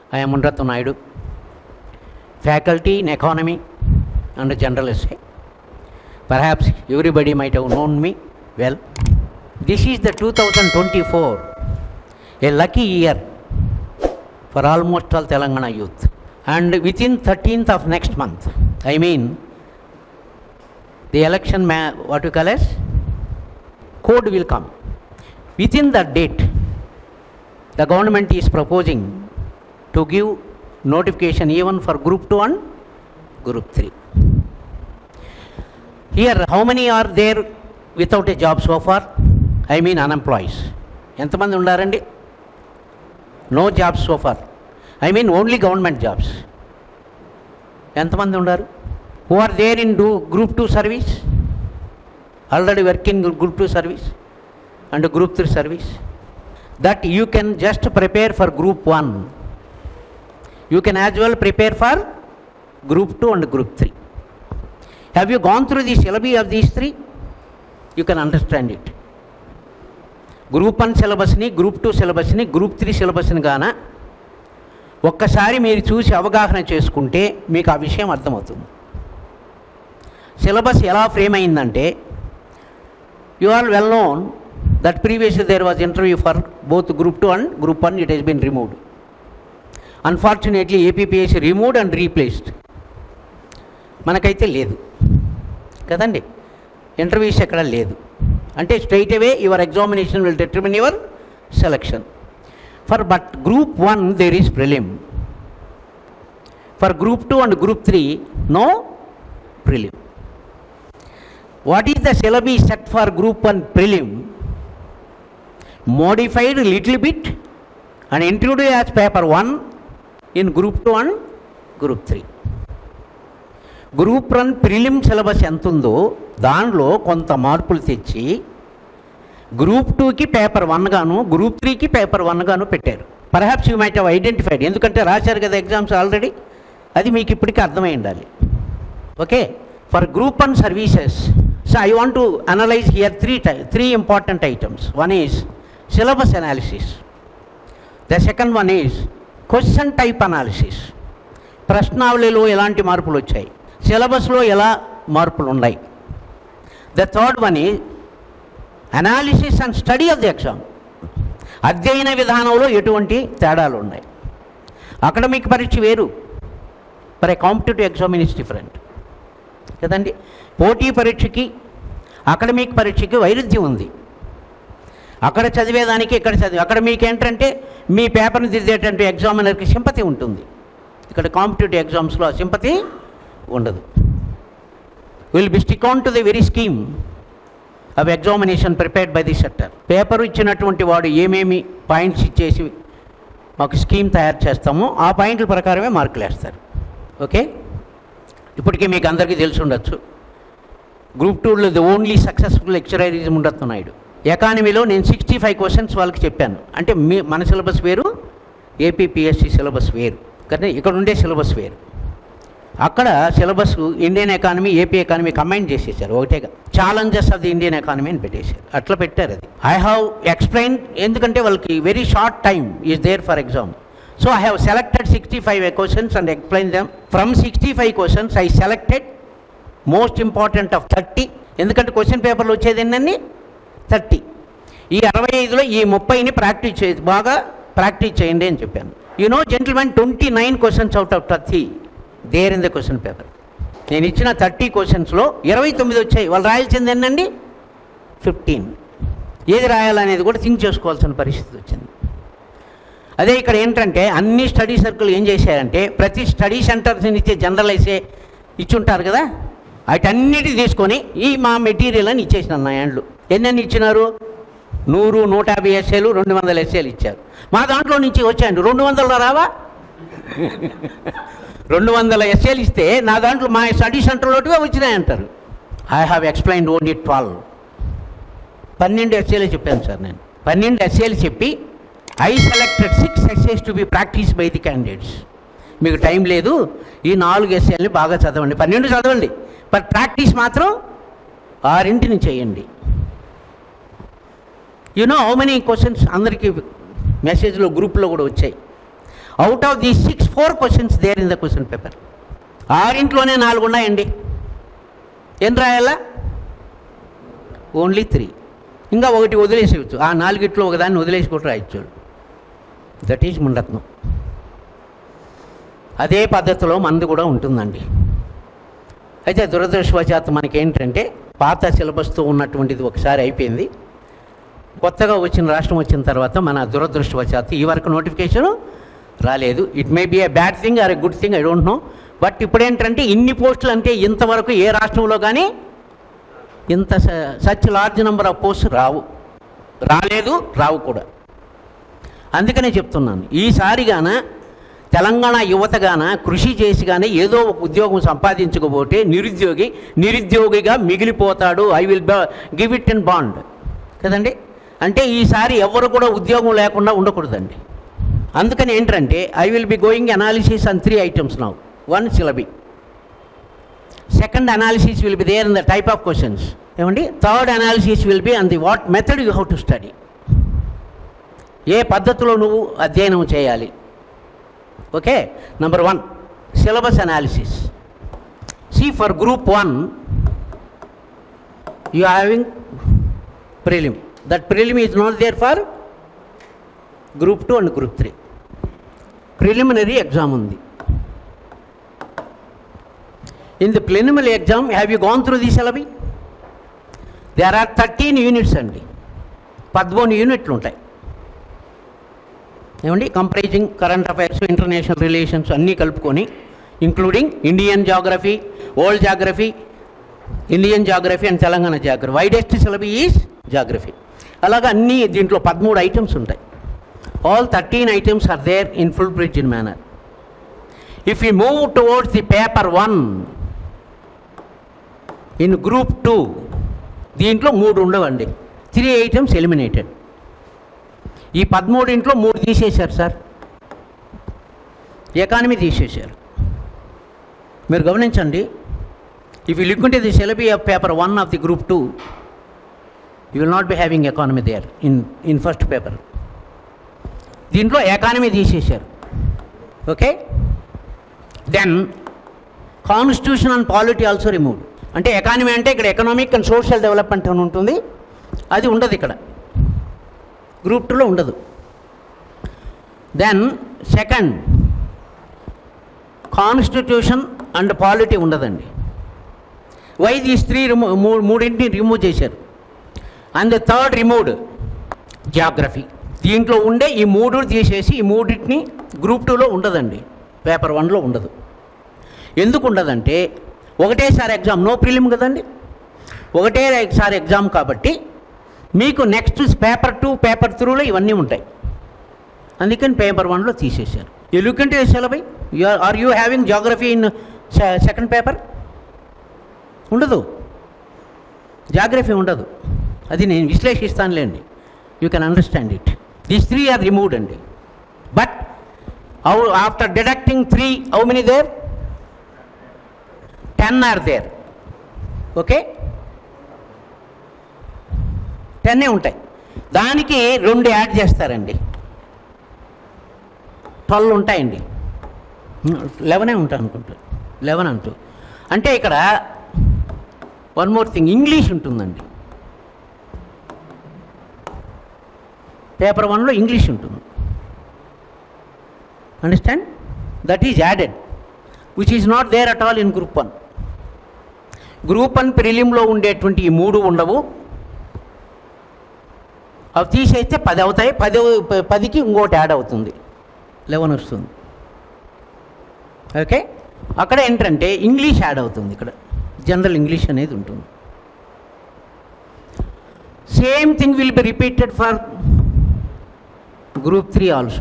I am Munrattu Naidu, faculty in economy and general essay. Perhaps everybody might have known me well. This is the 2024, a lucky year for almost all Telangana youth. And within 13th of next month, I mean, the election, ma- what you call as, code will come. Within that date, the government is proposing to give notification even for group 2 and group 3. Here, how many are there without a job so far? I mean unemployed. ఎంతమంది ఉన్నారండి no jobs so far I mean only government jobs ఎంతమంది ఉన్నారు who are there into group two service already work in group two service and group three service that you can just prepare for group 1 you can as well prepare for group 2 and group 3 have you gone through the syllabi of these three you can understand it group one సిలబస్ని group two సిలబస్ని group three సిలబస్ని గాన ఒక్కసారి మీరు చూసి అవగాహన చేసుకుంటే మీకు ఆ విషయం అర్థమవుతుంది సిలబస్ ఎలా ఫ్రేమ్ అయిందంటే you are well known that previously there was interview for both group 2 and group 1 it has been removed unfortunately apps removed and replaced మనకైతే లేదు కదండి ఇంటర్వ్యూస్ ఎక్కడ లేదు అంటే straight away your examination will determine your selection for but group one there is prelim for group two and group three no prelim what is the syllabi set for group 1 prelim modified little bit and introduced as paper 1 in group 2 and group 3 group one prelim syllabus ఎంత ఉందో దానిలో కొంత మార్పులు తెచ్చి group టూకి paper one గాను group త్రీకి paper one గాను పెట్టారు perhaps you might have identified ఎందుకంటే రాశారు కదా ఎగ్జామ్స్ ఆల్రెడీ అది మీకు ఇప్పటికీ అర్థమై ఉండాలి okay for group one services so I want to analyse here three tie three important items one is syllabus analysis the second one is question type analysis ప్రశ్నావళిలో ఎలాంటి మార్పులు వచ్చాయి సిలబస్లో ఎలా మార్పులు ఉన్నాయి the third one is analysis and study of the exam అధ్యయన విధానంలో ఎటువంటి తేడాలు ఉన్నాయి అకాడమిక్ పరీక్ష వేరు మరి కాంపిటేటివ్ ఎగ్జామిన్ ఇస్ డిఫరెంట్ కదండి పోటీ పరీక్షకి అకాడమిక్ పరీక్షకి వైరుధ్యం ఉంది అక్కడ చదివేదానికి ఇక్కడ చదివి అక్కడ మీకు ఏంటంటే మీ పేపర్ని దిద్దేటంటే ఎగ్జామినర్కి సింపతి ఉంటుంది ఇక్కడ కాంపిటేటివ్ ఎగ్జామ్స్లో సింపతి ఉండదు will be stick on to the very scheme of examination prepared by the sector paper ఇచ్చినటువంటి వాడు ఏమేమి పాయింట్స్ ఇచ్చేసి మాకు స్కీమ్ తయారు చేస్తామో ఆ పాయింట్ల ప్రకారమే మార్కులు వేస్తారు ఓకే ఇప్పటికీ మీకు అందరికీ తెలిసి ఉండొచ్చు గ్రూప్ టూలో the only successful lecturer is ఉండొచ్చు నాయుడు ఎకానమీలో నేను సిక్స్టీ ఫైవ్ క్వశ్చన్స్ వాళ్ళకి చెప్పాను అంటే మీ మన సిలబస్ వేరు ఏపీపీఎస్సి సిలబస్ వేరు కానీ ఇక్కడ ఉండే సిలబస్ వేరు అక్కడ syllabus Indian economy AP economy combine చేసేసారు ఒకటేగా challenges of the Indian economy అని పెట్టేశారు అట్లా పెట్టారు అది ఐ హ్యావ్ ఎక్స్ప్లెయిన్ ఎందుకంటే వాళ్ళకి very short time is there for exam so I have selected sixty five questions and explain them from sixty five questions I selected most important of thirty ఎందుకంటే question పేపర్లు వచ్చేది ఏంటండి thirty ఈ అరవై ఐదులో ఈ ముప్పైని ప్రాక్టీస్ చే బాగా ప్రాక్టీస్ చేయండి అని చెప్పాను you know gentlemen twenty nine questions out of thirty there in the question paper నేను ఇచ్చిన థర్టీ క్వశ్చన్స్లో ఇరవై తొమ్మిది వచ్చాయి వాళ్ళు రాయాల్సింది ఏంటండి ఫిఫ్టీన్ ఏది రాయాలనేది కూడా థింక్ చేసుకోవాల్సిన పరిస్థితి వచ్చింది అదే ఇక్కడ ఏంటంటే అన్ని స్టడీ సర్కిల్ ఏం చేశారంటే ప్రతి స్టడీ సెంటర్స్ ఇచ్చే జనరలైజే ఇచ్చుంటారు కదా వాటన్నిటి తీసుకొని ఈ మా మెటీరియల్ అని ఇచ్చేసిన నా యాండ్లు ఎన్నెన్ని ఇచ్చినారు నూరు నూట యాభై ఎస్ఏలు రెండు వందల ఎస్ఏలు ఇచ్చారు మా దాంట్లో నుంచి వచ్చాయండి రెండు వందలు రావా రెండు వందల ఎస్ఏలు ఇస్తే నా దాంట్లో మా స్టడీ సెంటర్లోటివే వచ్చినాయంటారు I have explain only twelve పన్నెండు ఎస్ఏలు చెప్పాను సార్ నేను పన్నెండు ఎస్ఏలు చెప్పి I selected six SAs to be practice by the candidates మీకు టైం లేదు ఈ నాలుగు ఎస్ఏల్ని బాగా చదవండి పన్నెండు చదవండి బట్ ప్రాక్టీస్ మాత్రం ఆరింటిని చేయండి you know how many questions అందరికీ మెసేజ్లో గ్రూప్లో కూడా వచ్చాయి out of the six four questions there in the question paper ఆరింట్లోనే నాలుగు ఉన్నాయండి ఏం రాయాలా ఓన్లీ త్రీ ఇంకా ఒకటి వదిలేసేయచ్చు ఆ నాలుగిట్లో ఒకదాన్ని వదిలేసి కూడా రాయొచ్చు దట్ ఈజ్ ముండత్నం అదే పద్ధతిలో మంది కూడా ఉంటుందండి అయితే దురదృష్టవశాత్తు మనకేంటంటే పాత సిలబస్తో ఉన్నటువంటిది ఒకసారి అయిపోయింది కొత్తగా వచ్చిన రాష్ట్రం వచ్చిన తర్వాత మన దురదృష్టవశాత్తు ఈ వరకు నోటిఫికేషన్ రాలేదు it may be a bad thing or a good thing I don't know but ఇప్పుడు ఏంటంటే ఇన్ని పోస్టులు అంటే ఇంతవరకు ఏ రాష్ట్రంలో కానీ ఇంత such large number of post రావు రాలేదు రావు కూడా అందుకనే చెప్తున్నాను ఈసారిగాన తెలంగాణ యువతగాన కృషి చేసి కానీ ఏదో ఒక ఉద్యోగం సంపాదించకపోతే నిరుద్యోగి నిరుద్యోగిగా మిగిలిపోతాడు I will give it in bond కదండి అంటే ఈసారి ఎవరు కూడా ఉద్యోగం లేకుండా ఉండకూడదండి అందుకని ఏంటంటే I will be going analysis on three items now one syllabi second analysis will be there in the type of questions ఏమండి third analysis will be on the what method you how to study ఏ పద్ధతిలో నువ్వు అధ్యయనం చేయాలి okay number one syllabus analysis see for group one you having prelim that prelim is not there for group two and group three preliminary exam ఉంది in the preliminary exam have you gone through the syllabi there are thirteen units అండి పదమూడు యూనిట్లు ఉంటాయి ఏమండి comprising current affairs international relations అన్నీ కలుపుకొని including Indian geography old geography Indian geography and Telangana geography widest syllabi is geography అలాగా అన్నీ దీంట్లో పదమూడు ఐటమ్స్ ఉంటాయి all thirteen items are there in full bridge in manner if you move towards the paper one in group two దీంట్లో మూడు ఉండవండి three items eliminated ఈ పదమూడింట్లో మూడు తీసేశారు సార్ ఎకానమీ తీసేశారు మీరు గమనించండి ఇఫ్ యూ లిక్కుంటే the syllabi of paper one of the group two you will not be having economy there in in first paper దీంట్లో ఎకానమీ తీసేశారు okay then constitution and polity also remove అంటే economy అంటే ఇక్కడ economic and social development అని ఉంటుంది అది ఉండదు ఇక్కడ గ్రూప్ టూలో ఉండదు then second constitution and polity ఉండదండి వై దీస్ త్రీ రిమూవ్ మూడింటిని రిమూవ్ చేశారు and the third removed geography దీంట్లో ఉండే ఈ మూడు తీసేసి ఈ మూడింటిని గ్రూప్ టూలో ఉండదండి పేపర్ వన్లో ఉండదు ఎందుకు ఉండదంటే ఒకటేసారి ఎగ్జామ్ నో ప్రిలిమ్ కదండి ఒకటేసారి ఎగ్జామ్ కాబట్టి మీకు నెక్స్ట్ పేపర్ టూ పేపర్ త్రూలో ఇవన్నీ ఉంటాయి అందుకని పేపర్ వన్లో తీసేశారు ఎలుకంటే syllabi are you having geography in second paper ఉండదు జాగ్రఫీ ఉండదు అది నేను విశ్లేషిస్తానులేండి you can understand it these three are removed అండి but how after deducting three how many there ten are there okay టెన్నే ఉంటాయి దానికి రెండు యాడ్ చేస్తారండి ట్వెల్వ్ ఉంటాయండి లెవెనే ఉంటాయి అనుకుంటా లెవెన్ అంటూ అంటే ఇక్కడ వన్ మోర్ థింగ్ ఇంగ్లీష్ ఉంటుందండి పేపర్ వన్లో ఇంగ్లీష్ ఉంటుంది understand that is added which is not there at all in group one group one ప్రిలిమ్లో ఉండేటువంటి ఈ మూడు ఉండవు అవి తీసేస్తే పది అవుతాయి పది ప- పదికి ఇంకోటి యాడ్ అవుతుంది లెవెన్ వస్తుంది ఓకే అక్కడ ఏంటంటే ఇంగ్లీష్ యాడ్ అవుతుంది ఇక్కడ జనరల్ ఇంగ్లీష్ అనేది ఉంటుంది same thing will be repeated for group three also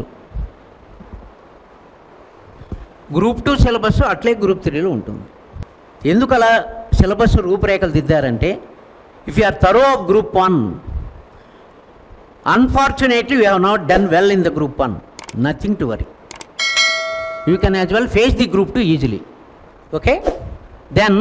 group two syllabus అట్లే గ్రూప్ త్రీలో ఉంటుంది ఎందుకు అలా సిలబస్ రూపురేఖలు దిద్దారంటే if you are thorough of group one unfortunately you have not done well in the group one nothing to worry you can as well face the group two easily okay then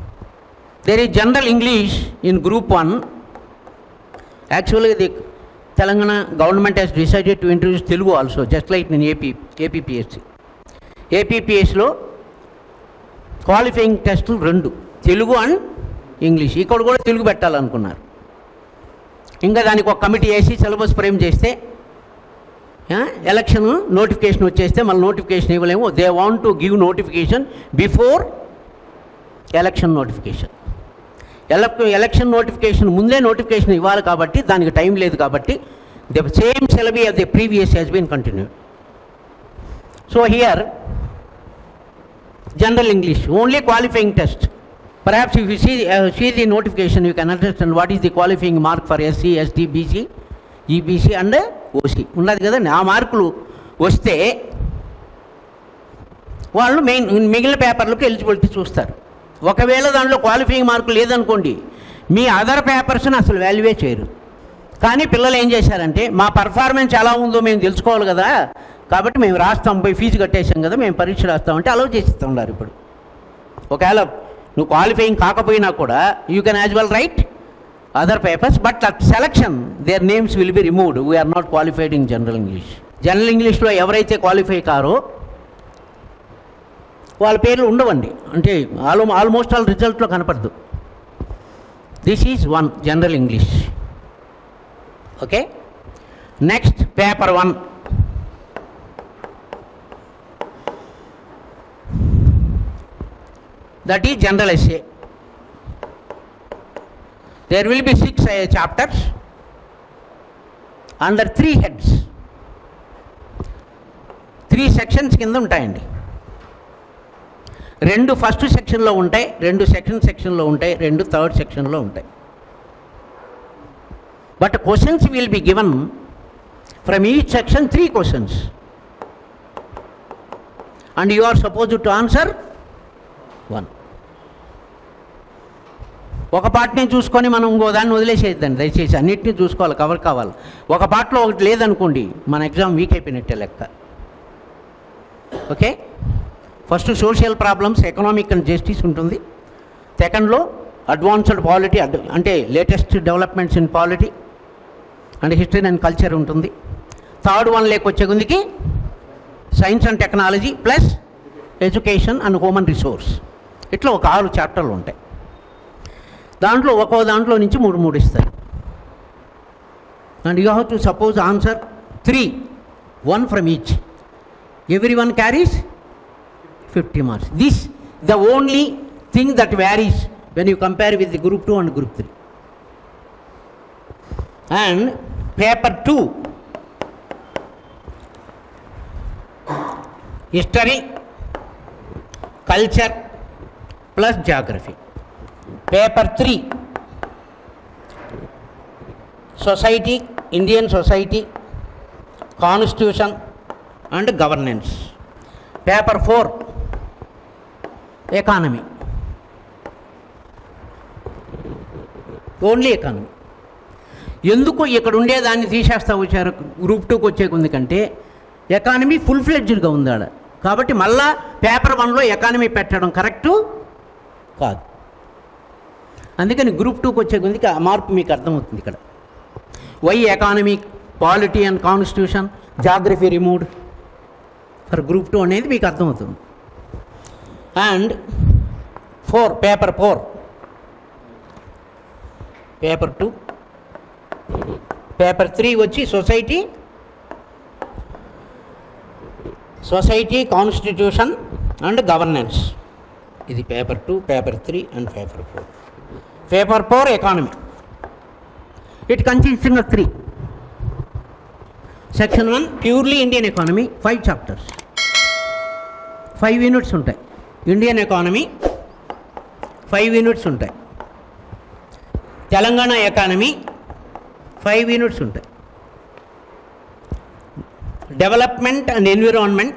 there is general English in group one యాక్చువల్గా ఇది Telangana government has decided to introduce Telugu also just like నేను AP APPSC ఏపీపీఎస్లో qualifying టెస్టులు రెండు Telugu and English ఇక్కడ కూడా తెలుగు పెట్టాలనుకున్నారు ఇంకా దానికి ఒక కమిటీ వేసి సిలబస్ ఫ్రేమ్ చేస్తే ఎలక్షన్ నోటిఫికేషన్ వచ్చేస్తే మళ్ళీ నోటిఫికేషన్ ఇవ్వలేము they want to give notification before election notification ఎలక్ ఎలక్షన్ నోటిఫికేషన్ ముందే నోటిఫికేషన్ ఇవ్వాలి కాబట్టి దానికి టైం లేదు కాబట్టి the same syllabi of the previous has been continued so here general English, only qualifying test. Perhaps if you see, uh, see the notification, you can understand what is the qualifying mark for SC, ST, BC, EBC and OC. ఉన్నది కదండి ఆ మార్కులు వస్తే వాళ్ళు main మిగిలిన పేపర్లకు eligibility చూస్తారు ఒకవేళ దాంట్లో క్వాలిఫైయింగ్ మార్కులు లేదనుకోండి మీ అదర్ పేపర్స్ని అసలు వాల్యువే చేయరు కానీ పిల్లలు ఏం చేశారంటే మా పర్ఫార్మెన్స్ ఎలా ఉందో మేము తెలుసుకోవాలి కదా కాబట్టి మేము రాస్తాం పోయి ఫీజు కట్టేసాం కదా మేము పరీక్ష రాస్తామంటే అలౌ చేస్తూ ఉన్నారు ఇప్పుడు ఒకవేళ నువ్వు క్వాలిఫైయింగ్ కాకపోయినా కూడా you can as well write other papers but at selection there names will be removed we are not qualified in general English general ఇంగ్లీష్లో ఎవరైతే క్వాలిఫై కారో వాళ్ళ పేర్లు ఉండవండి అంటే ఆల్ ఆల్మోస్ట్ ఆల్ రిజల్ట్లో కనపడదు this is one general English okay next paper one that is general essay. There will be six uh, chapters under three heads. Three sections కింద ఉంటాయండి రెండు ఫస్ట్ సెక్షన్లో ఉంటాయి రెండు సెకండ్ సెక్షన్లో ఉంటాయి రెండు థర్డ్ సెక్షన్లో ఉంటాయి but questions will be given from each section three questions and you are suppose to answer one ఒక పార్ట్ని చూసుకొని మనం ఇంకో దాన్ని వదిలేసేద్దండి దయచేసి అన్నిటిని చూసుకోవాలి కవర్ కావాలి ఒక పార్ట్లో ఒకటి లేదనుకోండి మన ఎగ్జామ్ వీక్ అయిపోయినట్టే లెక్క okay first social problems economic and justice ఉంటుంది సెకండ్లో అడ్వాన్స్డ్ పాలిటీ అంటే latest developments in polity and history and culture ఉంటుంది థర్డ్ వన్ లేకొచ్చే గుందికి science and technology plus education and human resource ఇట్లా ఒక ఆరు చాప్టర్లు ఉంటాయి దాంట్లో ఒక్కో దాంట్లో నుంచి మూడు మూడు ఇస్తాయి and you have to suppose answer three one from each every one carries fifty marks this the only thing that varies when you compare with the group two and group three and paper two history culture plus geography paper three society Indian society constitution and governance paper four economy only economy ఎందుకు ఇక్కడ ఉండేదాన్ని తీసేస్తా వచ్చారు group టూకి వచ్చే ఎందుకంటే economy full ఫ్లెడ్జ్డ్గా ఉంది ఆడ కాబట్టి మళ్ళా పేపర్ వన్లో ఎకానమీ పెట్టడం కరెక్టు కాదు అందుకని గ్రూప్ టూకి వచ్చే కొద్దికి ఆ మార్పు మీకు అర్థమవుతుంది ఇక్కడ why economy polity and constitution geography removed for group two అనేది మీకు అర్థమవుతుంది and four paper four paper two paper three వచ్చి society society constitution and governance ఇది paper two paper three and paper four paper four economy it consisting of three section one purely Indian economy five chapters five units ఉంటాయి Indian economy five units ఉంటాయి Telangana economy five units ఉంటాయి development and environment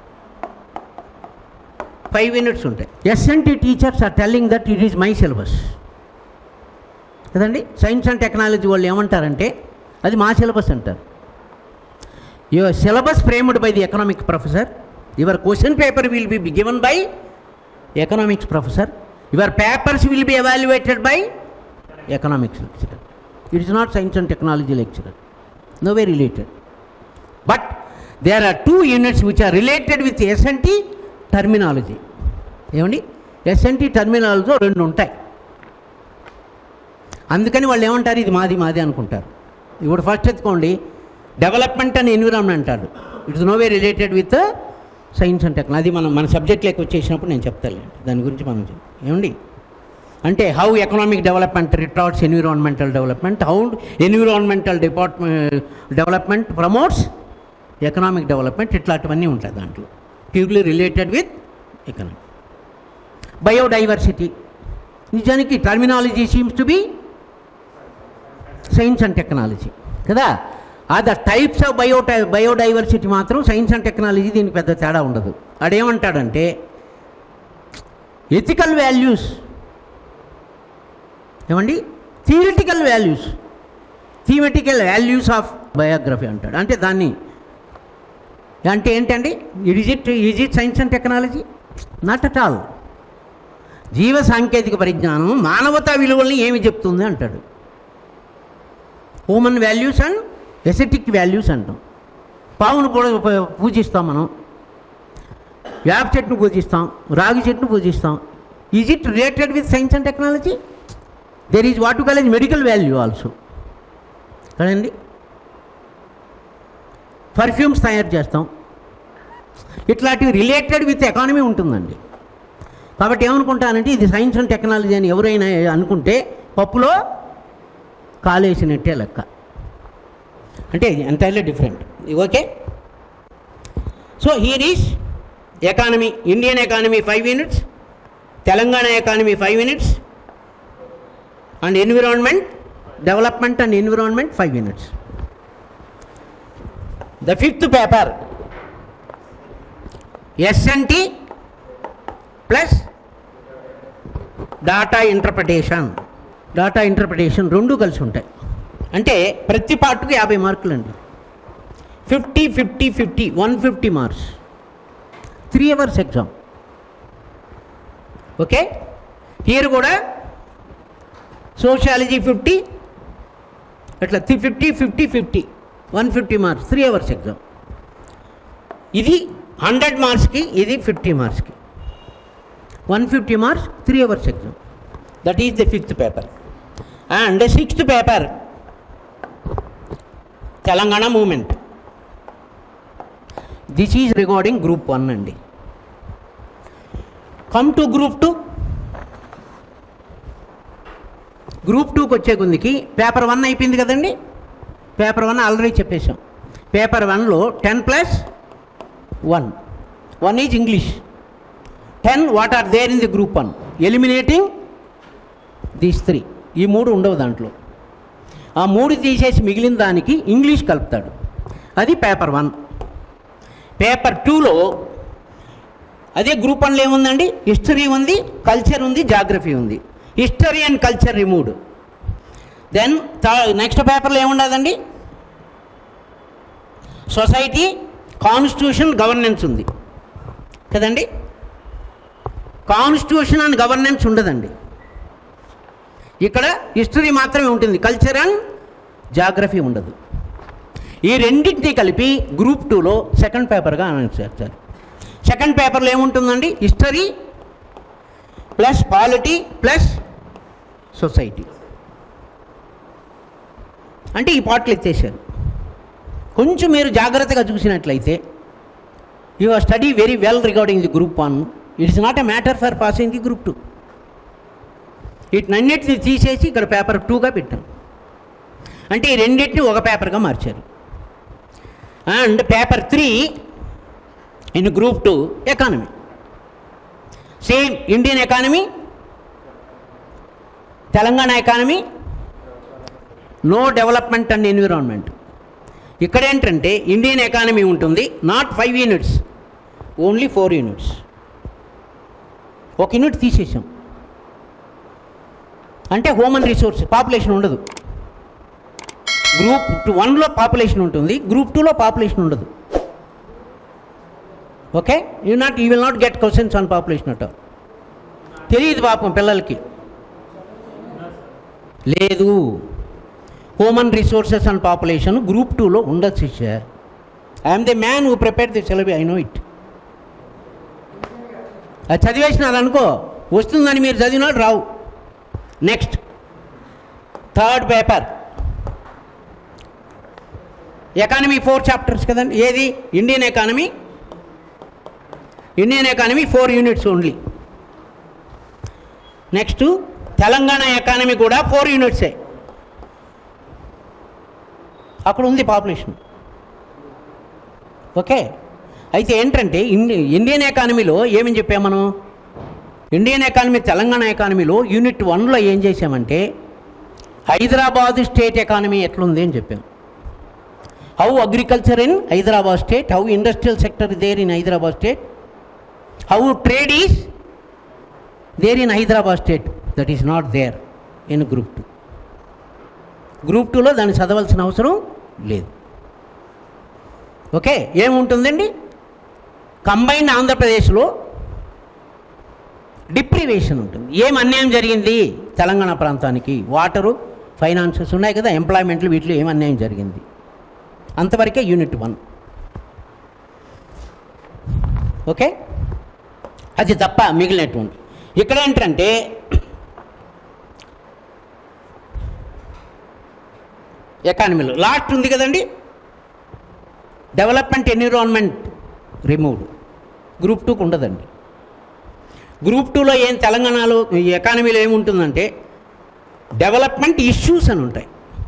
five units ఉంటాయి SNT teachers are telling that it is my syllabus కదండి science and technology వాళ్ళు ఏమంటారంటే అది మా syllabus అంటారు your syllabus framed by the economic professor your question paper will be given by economics professor your papers will be evaluated by economics lecturer it is not science and technology lecturer no way related but there are two units which are related with SNT terminology ఏమండి SNT terminology రెండు ఉంటాయి అందుకని వాళ్ళు ఏమంటారు ఇది మాది మాది అనుకుంటారు ఇప్పుడు ఫస్ట్ ఎత్తుకోండి డెవలప్మెంట్ అండ్ ఎన్విరాన్మెంట్ అంటారు it's no way related with science and technology మనం మన సబ్జెక్ట్లోకి వచ్చేసినప్పుడు నేను చెప్తాను దాని గురించి మనం చెప్- ఏమండి అంటే how economic development retards environmental development how environmental department development promotes economic development ఇట్లాంటివన్నీ ఉంటాయి దాంట్లో purely related with economic biodiversity నిజానికి terminology seems to be science and technology కదా ఆ the types of bio biodiversity మాత్రం సైన్స్ అండ్ టెక్నాలజీ దీనికి పెద్ద తేడా ఉండదు ఆడేమంటాడంటే ఎథికల్ వాల్యూస్ ఏమండి theoretical values theoretical values of biography అంటాడు అంటే దాన్ని అంటే ఏంటండి is it is it science and technology not at all జీవ సాంకేతిక పరిజ్ఞానం మానవతా విలువల్ని ఏమి చెప్తుంది అంటాడు human values and aesthetic values అంటాం పావును కూడా ప- పూజిస్తాం మనం వేప చెట్టును పూజిస్తాం రాగి చెట్టును పూజిస్తాం is it related with science and technology there is what college medical value also కదండి పర్ఫ్యూమ్స్ తయారు చేస్తాం ఇట్లాంటివి రిలేటెడ్ విత్ ఎకానమీ ఉంటుందండి కాబట్టి ఏమనుకుంటానంటే ఇది సైన్స్ అండ్ టెక్నాలజీ అని ఎవరైనా అనుకుంటే పప్పులో కాలేసినట్టే లెక్క అంటే entirely different okay so here is economy Indian economy five units Telangana economy five units and environment development and environment five units the fifth paper SNT plus data interpretation data interpretation రెండు కలిసి ఉంటాయి అంటే ప్రతి పార్ట్కి యాభై మార్కులు అండి fifty fifty fifty one fifty marks three hours exam okay here కూడా సోషాలజీ ఫిఫ్టీ అట్లా three fifty fifty fifty one fifty marks three hours exam ఇది హండ్రెడ్ మార్క్స్కి ఇది ఫిఫ్టీ మార్క్స్కి one fifty marks three hours exam that is the fifth paper and sixth paper Telangana movement this is regarding group one అండి come to group two group టూకి వచ్చే కొందికి paper one అయిపోయింది కదండి పేపర్ వన్ ఆల్రెడీ చెప్పేశాం paper వన్లో ten plus one one is English ten what are there in the group one eliminating these three ఈ మూడు ఉండవు దాంట్లో ఆ మూడు తీసేసి మిగిలిన దానికి ఇంగ్లీష్ కలుపుతాడు అది పేపర్ వన్ పేపర్ టూలో అదే గ్రూప్ వన్లో ఏముందండి హిస్టరీ ఉంది కల్చర్ ఉంది జాగ్రఫీ ఉంది history and culture removed then next పేపర్లో ఏముండదండి సొసైటీ కాన్స్టిట్యూషన్ గవర్నెన్స్ ఉంది కదండి కాన్స్టిట్యూషన్ అండ్ గవర్నెన్స్ ఉండదండి ఇక్కడ హిస్టరీ మాత్రమే ఉంటుంది కల్చర్ అండ్ జాగ్రఫీ ఉండదు ఈ రెండింటినీ కలిపి గ్రూప్ టూలో సెకండ్ పేపర్గా అనౌన్స్ చేస్తారు సెకండ్ పేపర్లో ఏముంటుందండి history plus polity plus society అంటే ఈ పాటలు ఎత్తేసారు కొంచెం మీరు జాగ్రత్తగా చూసినట్లయితే you are study very well regarding the group one it's not a matter for passing the group two వీటినన్నిటిని తీసేసి ఇక్కడ పేపర్ టూగా పెట్టాం అంటే ఈ రెండింటిని ఒక పేపర్గా మార్చారు and paper three in group two economy same Indian economy Telangana economy no development and environment ఇక్కడ ఏంటంటే ఇండియన్ ఎకానమీ ఉంటుంది not five units only four units ఒక యూనిట్ తీసేసాం అంటే హ్యూమన్ రిసోర్స్ పాపులేషన్ ఉండదు గ్రూప్ టూ వన్లో పాపులేషన్ ఉంటుంది గ్రూప్ టూలో పాపులేషన్ ఉండదు okay you not you will not get questions on population at తెలియదు పాపం పిల్లలకి లేదు human resources and population group టూలో ఉండదు శిష్య I'm the man who prepare the syllabi I know it అది చదివేసినారు అనుకో వస్తుందని మీరు చదివినాడు రావు next third paper economy four chapters కదండి ఏది Indian economy Indian economy four units only next Telangana economy కూడా ఫోర్ యూనిట్సే అక్కడ ఉంది పాపులేషన్ ఓకే అయితే ఏంటంటే ఇండి ఇండియన్ ఎకానమీలో ఏమని చెప్పాం మనం ఇండియన్ ఎకానమీ తెలంగాణ ఎకానమీలో యూనిట్ వన్లో ఏం చేసామంటే హైదరాబాద్ స్టేట్ ఎకానమీ ఎట్లుంది అని చెప్పాం how agriculture in Hyderabad state how industrial sector there in Hyderabad state how trade is there in Hyderabad state that is not there in group two group టూలో దాన్ని చదవాల్సిన అవసరం లేదు ఓకే ఏముంటుందండి కంబైన్డ్ ఆంధ్రప్రదేశ్లో డిప్రివేషన్ ఉంటుంది ఏం అన్యాయం జరిగింది తెలంగాణ ప్రాంతానికి వాటరు ఫైనాన్సెస్ ఉన్నాయి కదా ఎంప్లాయ్మెంట్లు వీటిలో ఏం అన్యాయం జరిగింది అంతవరకే యూనిట్ వన్ ఓకే అది తప్ప మిగిలినటువంటి ఇక్కడ ఏంటంటే ఎకానమీలో లాస్ట్ ఉంది కదండి డెవలప్మెంట్ ఎన్విరాన్మెంట్ రిమూవ్డ్ గ్రూప్ టూకి ఉండదండి గ్రూప్ టూలో ఏం తెలంగాణలో ఈ ఎకానమీలో ఏముంటుందంటే డెవలప్మెంట్ ఇష్యూస్ అని ఉంటాయి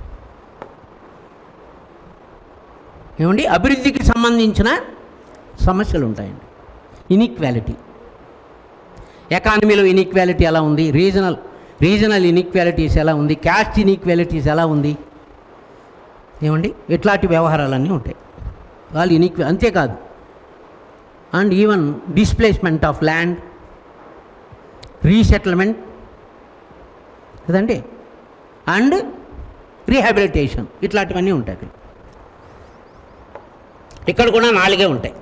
ఏమండి అభివృద్ధికి సంబంధించిన సమస్యలు ఉంటాయండి ఇన్ఈక్వాలిటీ ఎకానమీలో ఇన్ఈక్వాలిటీ ఎలా ఉంది రీజనల్ రీజనల్ ఇన్ఈక్వాలిటీస్ ఎలా ఉంది క్యాస్ట్ ఇన్ఈక్వాలిటీస్ ఎలా ఉంది ఏమండి ఇట్లాంటి వ్యవహారాలన్నీ ఉంటాయి వాళ్ళు ఇన్ఈక్వ అంతేకాదు and even displacement of land resettlement కదండి అండ్ రీహాబిలిటేషన్ ఇట్లాంటివన్నీ ఉంటాయి అక్కడ ఇక్కడ కూడా నాలుగే ఉంటాయి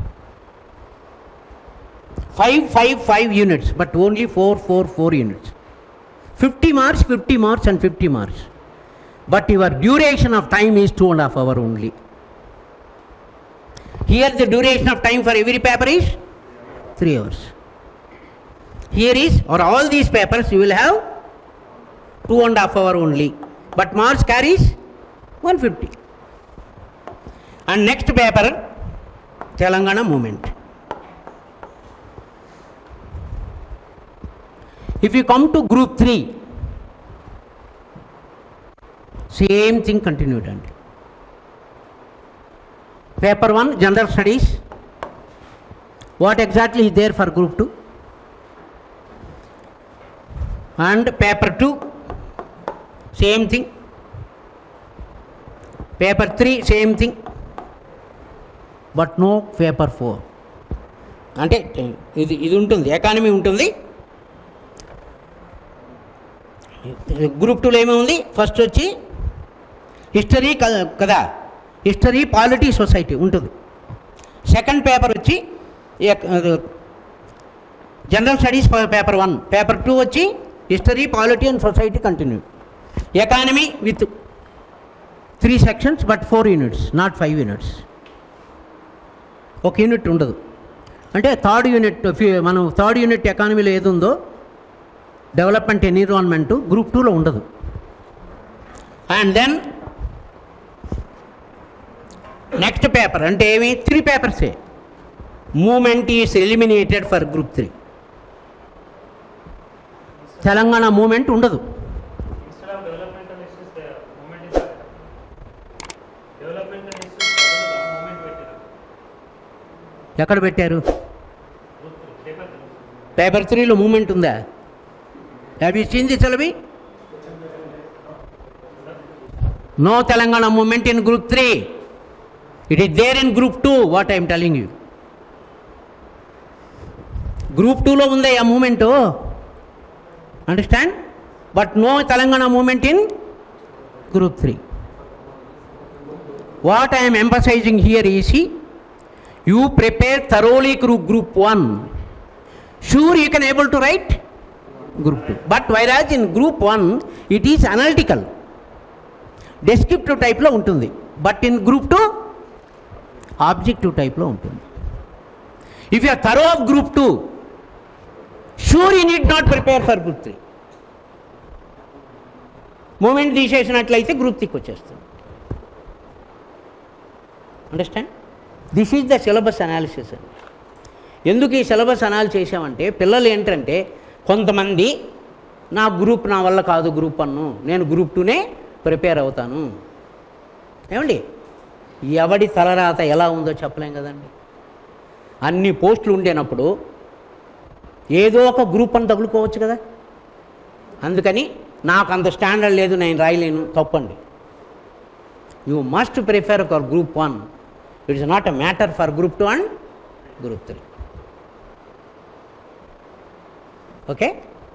five five five units but only four four four units fifty marks fifty marks and fifty marks but your duration of time is two and half hour only here the duration of time for every paper is three hours here is or all these papers you will have two and a half hour only but marks carries 150 and next paper telangana movement if you come to group 3 same thing continued and paper 1 general studies what exactly is there for group 2 and paper 2 same thing paper 3 same thing but no paper four అంటే ఇది ఇది ఉంటుంది economy ఉంటుంది group టూలో ఏమేముంది first వచ్చి history కదా history polity society ఉంటుంది సెకండ్ పేపర్ వచ్చి general studies paper one paper two వచ్చి history polity and society continue economy with three sections but four units not five units ఒక యూనిట్ ఉండదు అంటే థర్డ్ యూనిట్ ఫి- మనం థర్డ్ యూనిట్ ఎకానమీలో ఏది ఉందో డెవలప్మెంట్ ఎన్విరాన్మెంట్ గ్రూప్ టూలో ఉండదు అండ్ దెన్ నెక్స్ట్ పేపర్ అంటే ఏమి త్రీ పేపర్సే movement is eliminated for group three Telangana movement ఉండదు Instead of developmental issues, the movement is there. Developmental issues, బదులుగా movement పెట్టారు. ఎక్కడ పెట్టారు Group three, paper three. Paper త్రీలో మూమెంట్ ఉందా have you seen the syllabi no Telangana movement in group three it is there in group two what I'm telling you group టూలో ఉందే ఆ movement understand but no Telangana movement in group three what I'm emphasizing here easy you prepare thoroughly group group one sure you can able to write group 2 but whereas in group 1 it is analytical descriptive టైప్లో ఉంటుంది but in group two objective టైప్లో ఉంటుంది if you thorough of group two sure you need not prepare for group three movement తీసేసినట్లయితే group త్రీకి వచ్చేస్తుంది understand this is the syllabus analysis అండి ఎందుకు ఈ సిలబస్ అనాలి చేసామంటే పిల్లలు ఏంటంటే కొంతమంది నా గ్రూప్ నా వల్ల కాదు గ్రూప్ వన్ను నేను గ్రూప్ టూనే ప్రిపేర్ అవుతాను ఏమండి ఎవడి తలరాత ఎలా ఉందో చెప్పలేం కదండి అన్ని పోస్టులు ఉండేనప్పుడు ఏదో ఒక గ్రూప్ అని తగులుకోవచ్చు కదా అందుకని నాకు అంత స్టాండర్డ్ లేదు నేను రాయలేను తప్పండి you must prefer for group one it's not a matter for group two and group three okay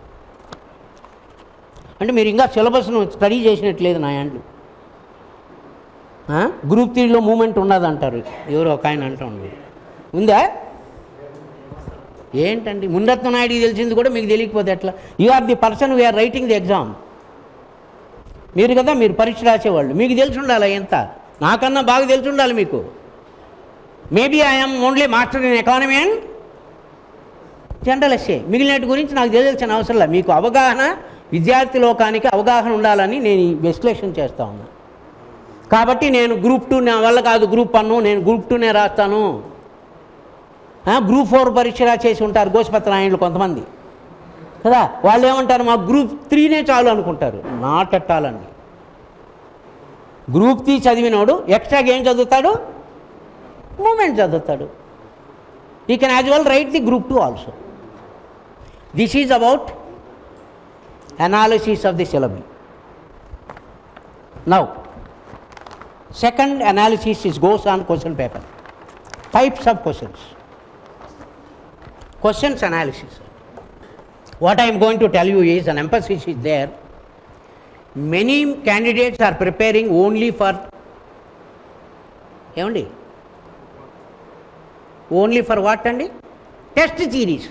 అంటే మీరు ఇంకా సిలబస్ను స్టడీ చేసినట్లేదు నా యాండ్లు గ్రూప్ త్రీలో మూమెంట్ ఉన్నదంటారు ఎవరో ఒక ఆయన అంటూ ఉన్నారు ఉందా ఏంటండి ముందత్వ నాయుడికి తెలిసింది కూడా మీకు తెలియకపోతే ఎట్లా you are the person we are writing the exam మీరు కదా మీరు పరీక్ష రాసేవాళ్ళు మీకు తెలిసి ఉండాలి ఎంత నాకన్నా బాగా తెలిసి ఉండాలి మీకు maybe I'm only master in economy and general essay మిగిలినటి గురించి నాకు తెలియాల్సిన అవసరం లేదు మీకు అవగాహన విద్యార్థి లోకానికి అవగాహన ఉండాలని నేను ఈ విశ్లేషణ చేస్తా ఉన్నా కాబట్టి నేను గ్రూప్ టూ నా వల్ల కాదు గ్రూప్ వన్ నేను గ్రూప్ టూనే రాస్తాను ఆ, గ్రూప్ ఫోర్ పరీక్ష చేసి ఉంటారు గోసిపత్ర నాయుడు కొంతమంది కదా వాళ్ళు ఏమంటారు మా గ్రూప్ త్రీనే చాలు అనుకుంటారు నాట్ అట్టాలండి గ్రూప్ త్రీ చదివినోడు ఎక్స్ట్రాగా ఏం చదువుతాడు మూమెంట్ చదువుతాడు ఈ can as well write the group two also this is about analysis of the syllabi now second analysis is goes on question paper types of questions. Questions analysis. What I am going to tell you is an emphasis is there. Many candidates are preparing only for ఏమండి only for what అండి test series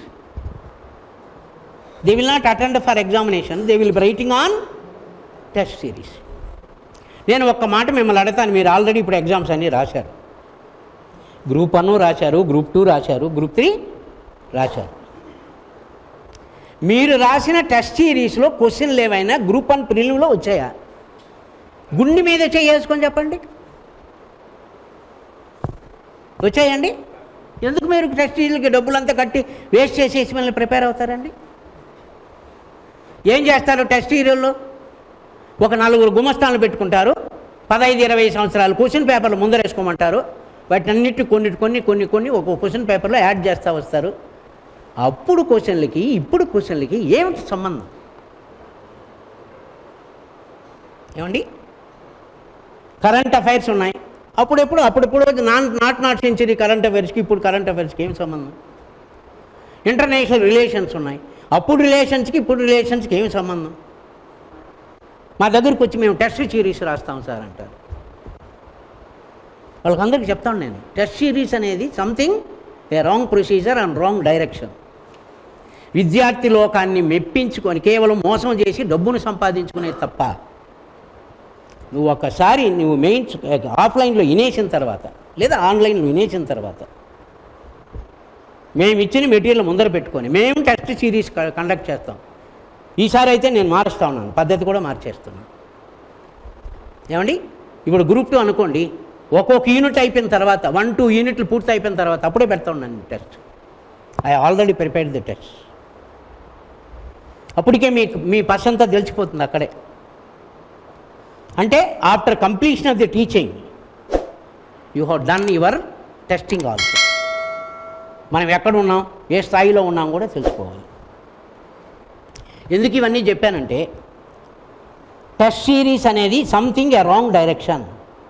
they will not attend for examination they will writing on test series నేను ఒక్క మాట మిమ్మల్ని అడతాను మీరు already ఇప్పుడు exams అన్నీ రాశారు గ్రూప్ వన్ రాశారు గ్రూప్ టూ రాశారు గ్రూప్ త్రీ రాశారు మీరు రాసిన టెస్ట్ సిరీస్లో క్వశ్చన్లు ఏవైనా గ్రూప్ వన్ ప్రిలిమ్లో వచ్చాయా గుండె మీద చేసుకొని చెప్పండి వచ్చాయండి ఎందుకు మీరు టెస్ట్ సిరీస్కి డబ్బులంతా కట్టి వేస్ట్ చేసేసి మళ్ళీ ప్రిపేర్ అవుతారండి ఏం చేస్తారు టెస్ట్ సీరియల్లో ఒక నలుగురు గుమస్తాలను పెట్టుకుంటారు పదహైదు ఇరవై సంవత్సరాలు క్వశ్చన్ పేపర్లు ముందరేసుకోమంటారు వాటన్నిటి కొన్ని కొన్ని కొన్ని కొన్ని ఒక క్వశ్చన్ పేపర్లో యాడ్ చేస్తూ వస్తారు అప్పుడు క్వశ్చన్లకి ఇప్పుడు క్వశ్చన్లకి ఏమిటి సంబంధం ఏమండి కరెంట్ అఫైర్స్ ఉన్నాయి అప్పుడెప్పుడు అప్పుడెప్పుడు non not not century current అఫైర్స్కి ఇప్పుడు కరెంట్ అఫైర్స్కి ఏం సంబంధం ఇంటర్నేషనల్ రిలేషన్స్ ఉన్నాయి అప్పుడు రిలేషన్స్కి ఇప్పుడు రిలేషన్స్కి ఏం సంబంధం మా దగ్గరికి వచ్చి మేము టెస్ట్ సిరీస్ రాస్తాం సార్ అంటారు వాళ్ళకందరికీ చెప్తాను నేను టెస్ట్ సిరీస్ అనేది something a wrong procedure and wrong direction విద్యార్థి లోకాన్ని మెప్పించుకొని కేవలం మోసం చేసి డబ్బును సంపాదించుకునే తప్ప నువ్వు ఒకసారి నువ్వు మెయిన్స్ ఆఫ్లైన్లో వినేసిన తర్వాత లేదా ఆన్లైన్లో వినేసిన తర్వాత మేము ఇచ్చిన మెటీరియల్ ముందర పెట్టుకొని మేము టెస్ట్ సిరీస్ క- కండక్ట్ చేస్తాం ఈసారి అయితే నేను మారుస్తా ఉన్నాను పద్ధతి కూడా మార్చేస్తున్నాను ఏమండి ఇప్పుడు గ్రూప్ టూ అనుకోండి ఒక్కొక్క యూనిట్ అయిపోయిన తర్వాత వన్ టూ యూనిట్లు పూర్తి అయిపోయిన తర్వాత అప్పుడే పెడతా ఉన్నాను test I already prepared the test అప్పటికే మీకు మీ పర్సంతా తెలిసిపోతుంది అక్కడే అంటే after completion of the teaching you have done your testing also మనం ఎక్కడ ఉన్నాం ఏ స్థాయిలో ఉన్నాం కూడా తెలుసుకోవాలి ఎందుకు ఇవన్నీ చెప్పానంటే టెస్ట్ సిరీస్ అనేది సంథింగ్ ఎ రాంగ్ డైరెక్షన్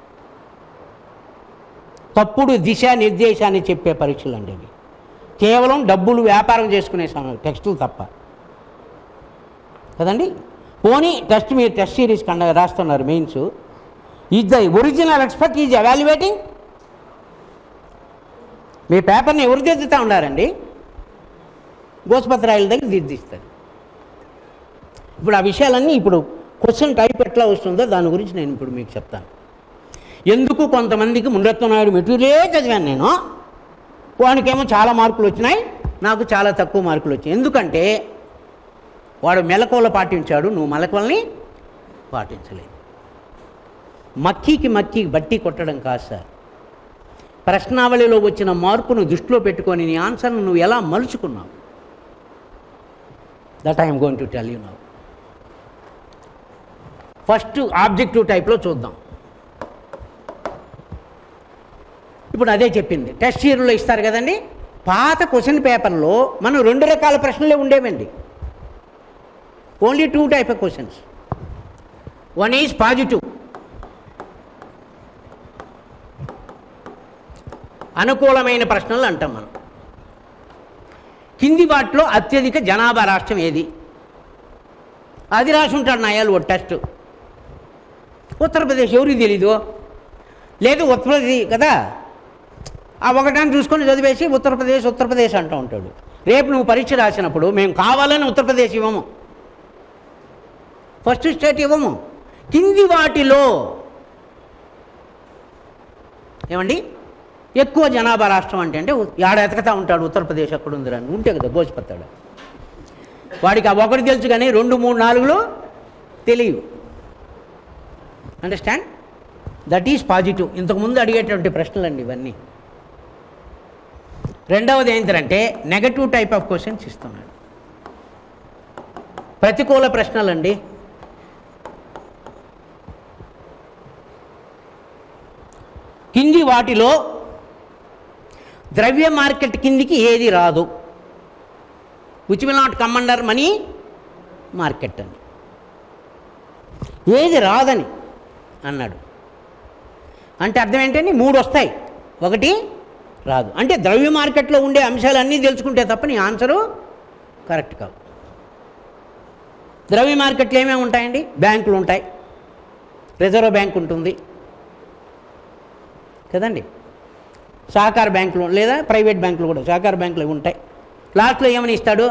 తప్పుడు దిశ నిర్దేశాన్ని చెప్పే పరీక్షలు అండి ఇవి కేవలం డబ్బులు వ్యాపారం చేసుకునే సమ- టెస్టులు తప్ప కదండి పోనీ టెస్ట్ మీరు టెస్ట్ సిరీస్ కండ రాస్తున్నారు mains is the original expert is evaluating మీ పేపర్ని ఎవరు దిద్దుతూ ఉన్నారండి గోసుపత్రాయిల దగ్గర దిద్దిస్తారు ఇప్పుడు ఆ విషయాలన్నీ ఇప్పుడు క్వశ్చన్ టైప్ ఎట్లా వస్తుందో దాని గురించి నేను ఇప్పుడు మీకు చెప్తాను ఎందుకు కొంతమందికి మునరత్నాయుడు మెటీరియలే చదివాను నేను వానికేమో చాలా మార్కులు వచ్చినాయి నాకు చాలా తక్కువ మార్కులు వచ్చాయి ఎందుకంటే వాడు మెలకువలు పాటించాడు నువ్వు మెలకువల్ని పాటించలేదు మక్కీకి మక్కీ బట్టి కొట్టడం కాదు సార్ ప్రశ్నావళిలో వచ్చిన మార్పును దృష్టిలో పెట్టుకొని నీ ఆన్సర్ను నువ్వు ఎలా మలుచుకున్నావు that I'm going to tell you now first objective టైప్లో చూద్దాం ఇప్పుడు అదే చెప్పింది టెస్ట్ ఇయర్లో ఇస్తారు కదండి పాత క్వశ్చన్ పేపర్లో మనం రెండు రకాల ప్రశ్నలే ఉండేవండి only two type of questions one is positive అనుకూలమైన ప్రశ్నలు అంటాం మనం కింది వాటిలో అత్యధిక జనాభా రాష్ట్రం ఏది అది రాసి ఉంటాడు నాయాలు ఓ టెస్ట్ ఉత్తరప్రదేశ్ ఎవరికి తెలీదు లేదు ఉత్తరప్రదేశ్ కదా ఆ ఒకటాన్ని చూసుకొని చదివేసి ఉత్తరప్రదేశ్ ఉత్తరప్రదేశ్ అంటూ ఉంటాడు రేపు నువ్వు పరీక్ష రాసినప్పుడు మేము కావాలని ఉత్తరప్రదేశ్ ఇవ్వము ఫస్ట్ స్టేట్ ఇవ్వము కింది వాటిలో ఏమండి ఎక్కువ జనాభా రాష్ట్రం అంటే అంటే ఆడ ఎతకతా ఉంటాడు ఉత్తరప్రదేశ్ అక్కడ ఉందిరా అని ఉంటే కదా గోచిపోతాడు వాడికి ఆ ఒకటి తెలుసు కానీ రెండు మూడు నాలుగులో తెలియవు అండర్స్టాండ్ దట్ ఈజ్ పాజిటివ్ ఇంతకుముందు అడిగేటువంటి ప్రశ్నలండి ఇవన్నీ రెండవది ఏంటంటే నెగటివ్ టైప్ ఆఫ్ క్వశ్చన్స్ ఇస్తున్నాడు ప్రతికూల ప్రశ్నలండి కింది వాటిలో ద్రవ్య మార్కెట్ కిందికి ఏది రాదు which will not come under money market అని ఏది రాదని అన్నాడు అంటే అర్థం ఏంటండి మూడు వస్తాయి ఒకటి రాదు అంటే ద్రవ్య మార్కెట్లో ఉండే అంశాలన్నీ తెలుసుకుంటే తప్ప నీ ఆన్సరు కరెక్ట్ కాదు ద్రవ్య మార్కెట్లో ఏమేమి ఉంటాయండి బ్యాంకులు ఉంటాయి రిజర్వ్ బ్యాంక్ ఉంటుంది కదండి సహకార బ్యాంకులు లేదా ప్రైవేట్ బ్యాంకులు కూడా సహకార బ్యాంకులు ఇవి ఉంటాయి లాస్ట్లో ఏమని ఇస్తాడు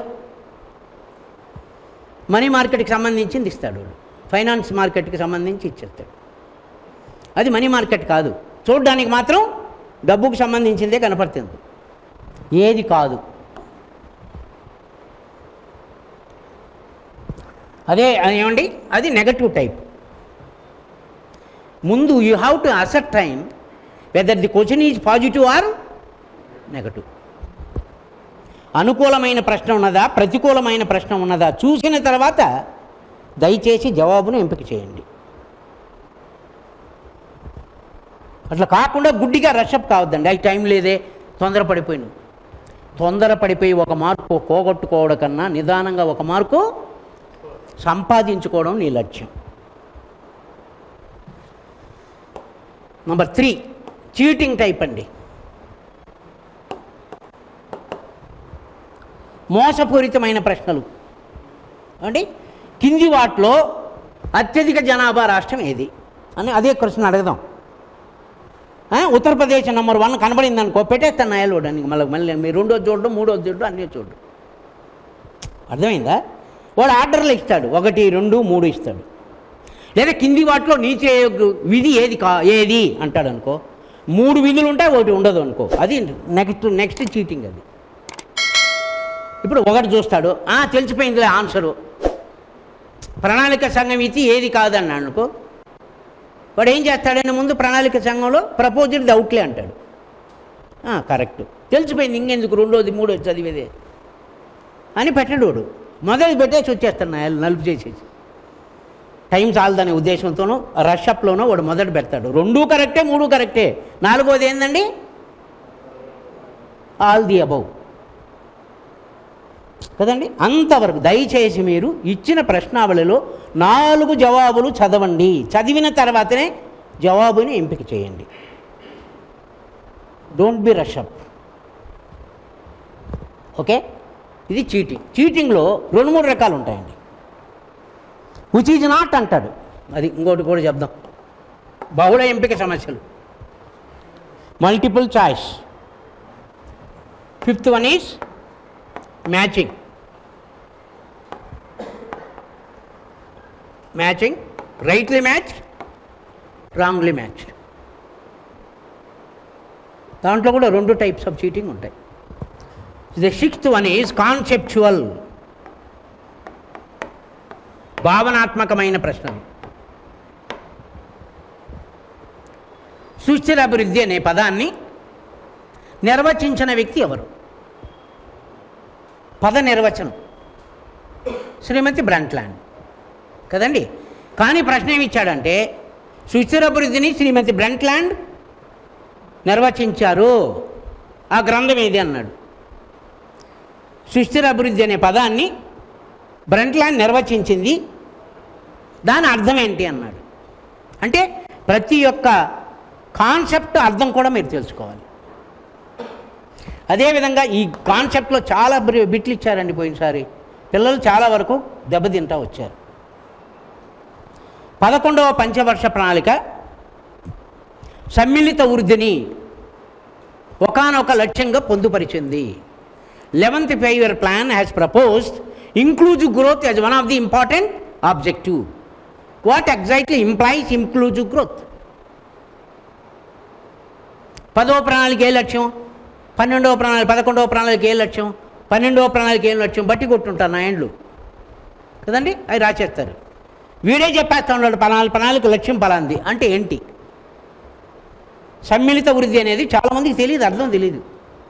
మనీ మార్కెట్కి సంబంధించింది ఇస్తాడు వాడు. ఫైనాన్స్ మార్కెట్కి సంబంధించి ఇచ్చేస్తాడు అది మనీ మార్కెట్ కాదు చూడడానికి మాత్రం డబ్బుకు సంబంధించిందే కనపడుతుంది ఏది కాదు అదే అది ఏమండి అది నెగటివ్ టైప్ ముందు you have to assess time whether the question is positive or negative అనుకూలమైన ప్రశ్న ఉన్నదా ప్రతికూలమైన ప్రశ్న ఉన్నదా చూసిన తర్వాత దయచేసి జవాబును ఎంపిక చేయండి అట్లా కాకుండా గుడ్డిగా రషప్ కావద్దండి అది టైం లేదే తొందరపడిపోయిను తొందరపడిపోయి ఒక మార్కు పోగొట్టుకోవడం కన్నా నిదానంగా ఒక మార్కు సంపాదించుకోవడం నీ లక్ష్యం నంబర్ త్రీ చీటింగ్ టైప్ అండి మోసపూరితమైన ప్రశ్నలు అండి కింది వాటిలో అత్యధిక జనాభా రాష్ట్రం ఏది అని అదే క్వశ్చన్ అడగదాం ఆ, ఉత్తరప్రదేశ్ నెంబర్ వన్ కనబడింది అనుకో పెట్టేస్తాను నాయలోడానికి మళ్ళీ మళ్ళీ మీరు రెండోది చూడడం మూడోది చూడడం అన్నీ చూడడం అర్థమైందా వాడు ఆర్డర్లు ఇస్తాడు ఒకటి రెండు మూడు ఇస్తాడు లేదా కింది వాటిలో నీచే విధి ఏది కా ఏది అంటాడు అనుకో మూడు విధులు ఉంటాయి ఒకటి ఉండదు అనుకో అది నెక్స్ట్ నెక్స్ట్ చీటింగ్ అది ఇప్పుడు ఒకటి చూస్తాడు "ఆ, తెలిసిపోయిందిలే ఆన్సరు ప్రణాళిక సంఘం ఇచ్చి ఏది కాదన్నాడు అనుకో వాడు ఏం చేస్తాడని ముందు ప్రణాళిక సంఘంలో ప్రపోజల్ ది అవుట్లే అంటాడు "ఆ, కరెక్ట్ తెలిసిపోయింది ఇంకెందుకు రెండోది మూడోది చదివేదే అని పెట్టడు వాడు మొదలు పెట్టేసి వచ్చేస్తాను నాయలు నలుపు చేసేసి టైం చాలదనే ఉద్దేశంతోనూ రషప్లోనూ వాడు మొదలు పెడతాడు రెండూ కరెక్టే మూడు కరెక్టే నాలుగోది ఏందండి ఆల్ ది అబౌవ్ కదండి అంతవరకు దయచేసి మీరు ఇచ్చిన ప్రశ్నావళిలో నాలుగు జవాబులు చదవండి చదివిన తర్వాతనే జవాబుని ఎంపిక చేయండి డోంట్ బి రషప్ ఓకే ఇది చీటింగ్ చీటింగ్లో రెండు మూడు రకాలు ఉంటాయండి విచ్ ఈజ్ నాట్ అంటాడు అది ఇంకోటి కూడా చెప్దాం బహుళ ఎంపిక సమస్యలు multiple choice fifth one is matching matching rightly match wrongly match దాంట్లో కూడా రెండు టైప్స్ ఆఫ్ చీటింగ్ ఉంటాయి the sixth one is conceptual భావనాత్మకమైన ప్రశ్నలు సుస్థిర అభివృద్ధి అనే పదాన్ని నిర్వచించిన వ్యక్తి ఎవరు పద నిర్వచనం శ్రీమతి బ్రంట్లాండ్ కదండి కానీ ప్రశ్న ఏమి ఇచ్చాడంటే సుస్థిర అభివృద్ధిని శ్రీమతి బ్రంట్లాండ్ నిర్వచించారు ఆ గ్రంథం ఏది అన్నాడు సుస్థిర అభివృద్ధి అనే పదాన్ని బ్రంట్లాండ్ నిర్వచించింది దాని అర్థం ఏంటి అన్నాడు అంటే ప్రతి ఒక్క కాన్సెప్ట్ అర్థం కూడా మీరు తెలుసుకోవాలి అదేవిధంగా ఈ కాన్సెప్ట్లో చాలా బ్రి- బిట్లు ఇచ్చారండి పోయినసారి పిల్లలు చాలా వరకు దెబ్బతింటా వచ్చారు పదకొండవ పంచవర్ష ప్రణాళిక సమ్మిళిత వృద్ధిని ఒకానొక లక్ష్యంగా పొందుపరిచింది eleventh five year plan has proposed inclusive growth as one of the important objective what exactly implies inclusive growth పదవ ప్రణాళిక ఏ లక్ష్యం పన్నెండవ ప్రణాళిక పదకొండవ ప్రణాళిక ఏ లక్ష్యం పన్నెండవ ప్రణాళిక ఏ లక్ష్యం బట్టి కొట్టుంటారు నా ఏండ్లు కదండి అవి రాసేస్తారు వీడే చెప్పేస్తా ఉన్నాడు పనాలు ప్రణాళిక లక్ష్యం పలాంది అంటే ఏంటి సమ్మిళిత వృద్ధి అనేది చాలామందికి తెలియదు అర్థం తెలియదు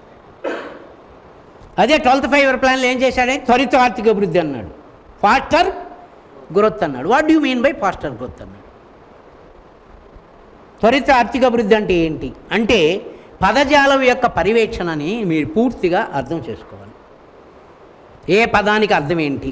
అదే ట్వెల్త్ ఫైవ్ ఇయర్ ప్లాన్లో ఏం చేశాడే త్వరిత ఆర్థిక అభివృద్ధి అన్నాడు ఫాస్టర్ గ్రోత్ అన్నాడు what you mean by faster growth అన్నాడు త్వరిత ఆర్థిక అభివృద్ధి అంటే ఏంటి అంటే పదజాలం యొక్క పర్యవేక్షణని మీరు పూర్తిగా అర్థం చేసుకోవాలి ఏ పదానికి అర్థం ఏంటి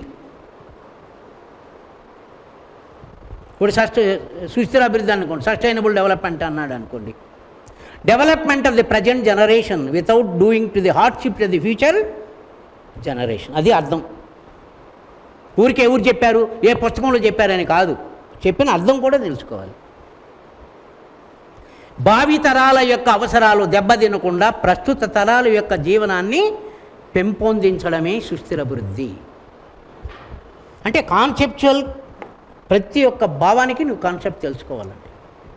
ఇప్పుడు సస్ట్ సుస్థిర అభివృద్ధి అనుకోండి సస్టైనబుల్ డెవలప్మెంట్ అన్నాడు అనుకోండి development of the present generation without doing to the hardship to the future generation అది అర్థం ఊరికే ఎవరు చెప్పారు ఏ పుస్తకంలో చెప్పారని కాదు చెప్పిన అర్థం కూడా తెలుసుకోవాలి భావి తరాల యొక్క అవసరాలు దెబ్బతినకుండా ప్రస్తుత తరాల యొక్క జీవనాన్ని పెంపొందించడమే సుస్థిర అభివృద్ధి అంటే కాన్సెప్చువల్ ప్రతి ఒక్క భావానికి నువ్వు కాన్సెప్ట్ తెలుసుకోవాలండి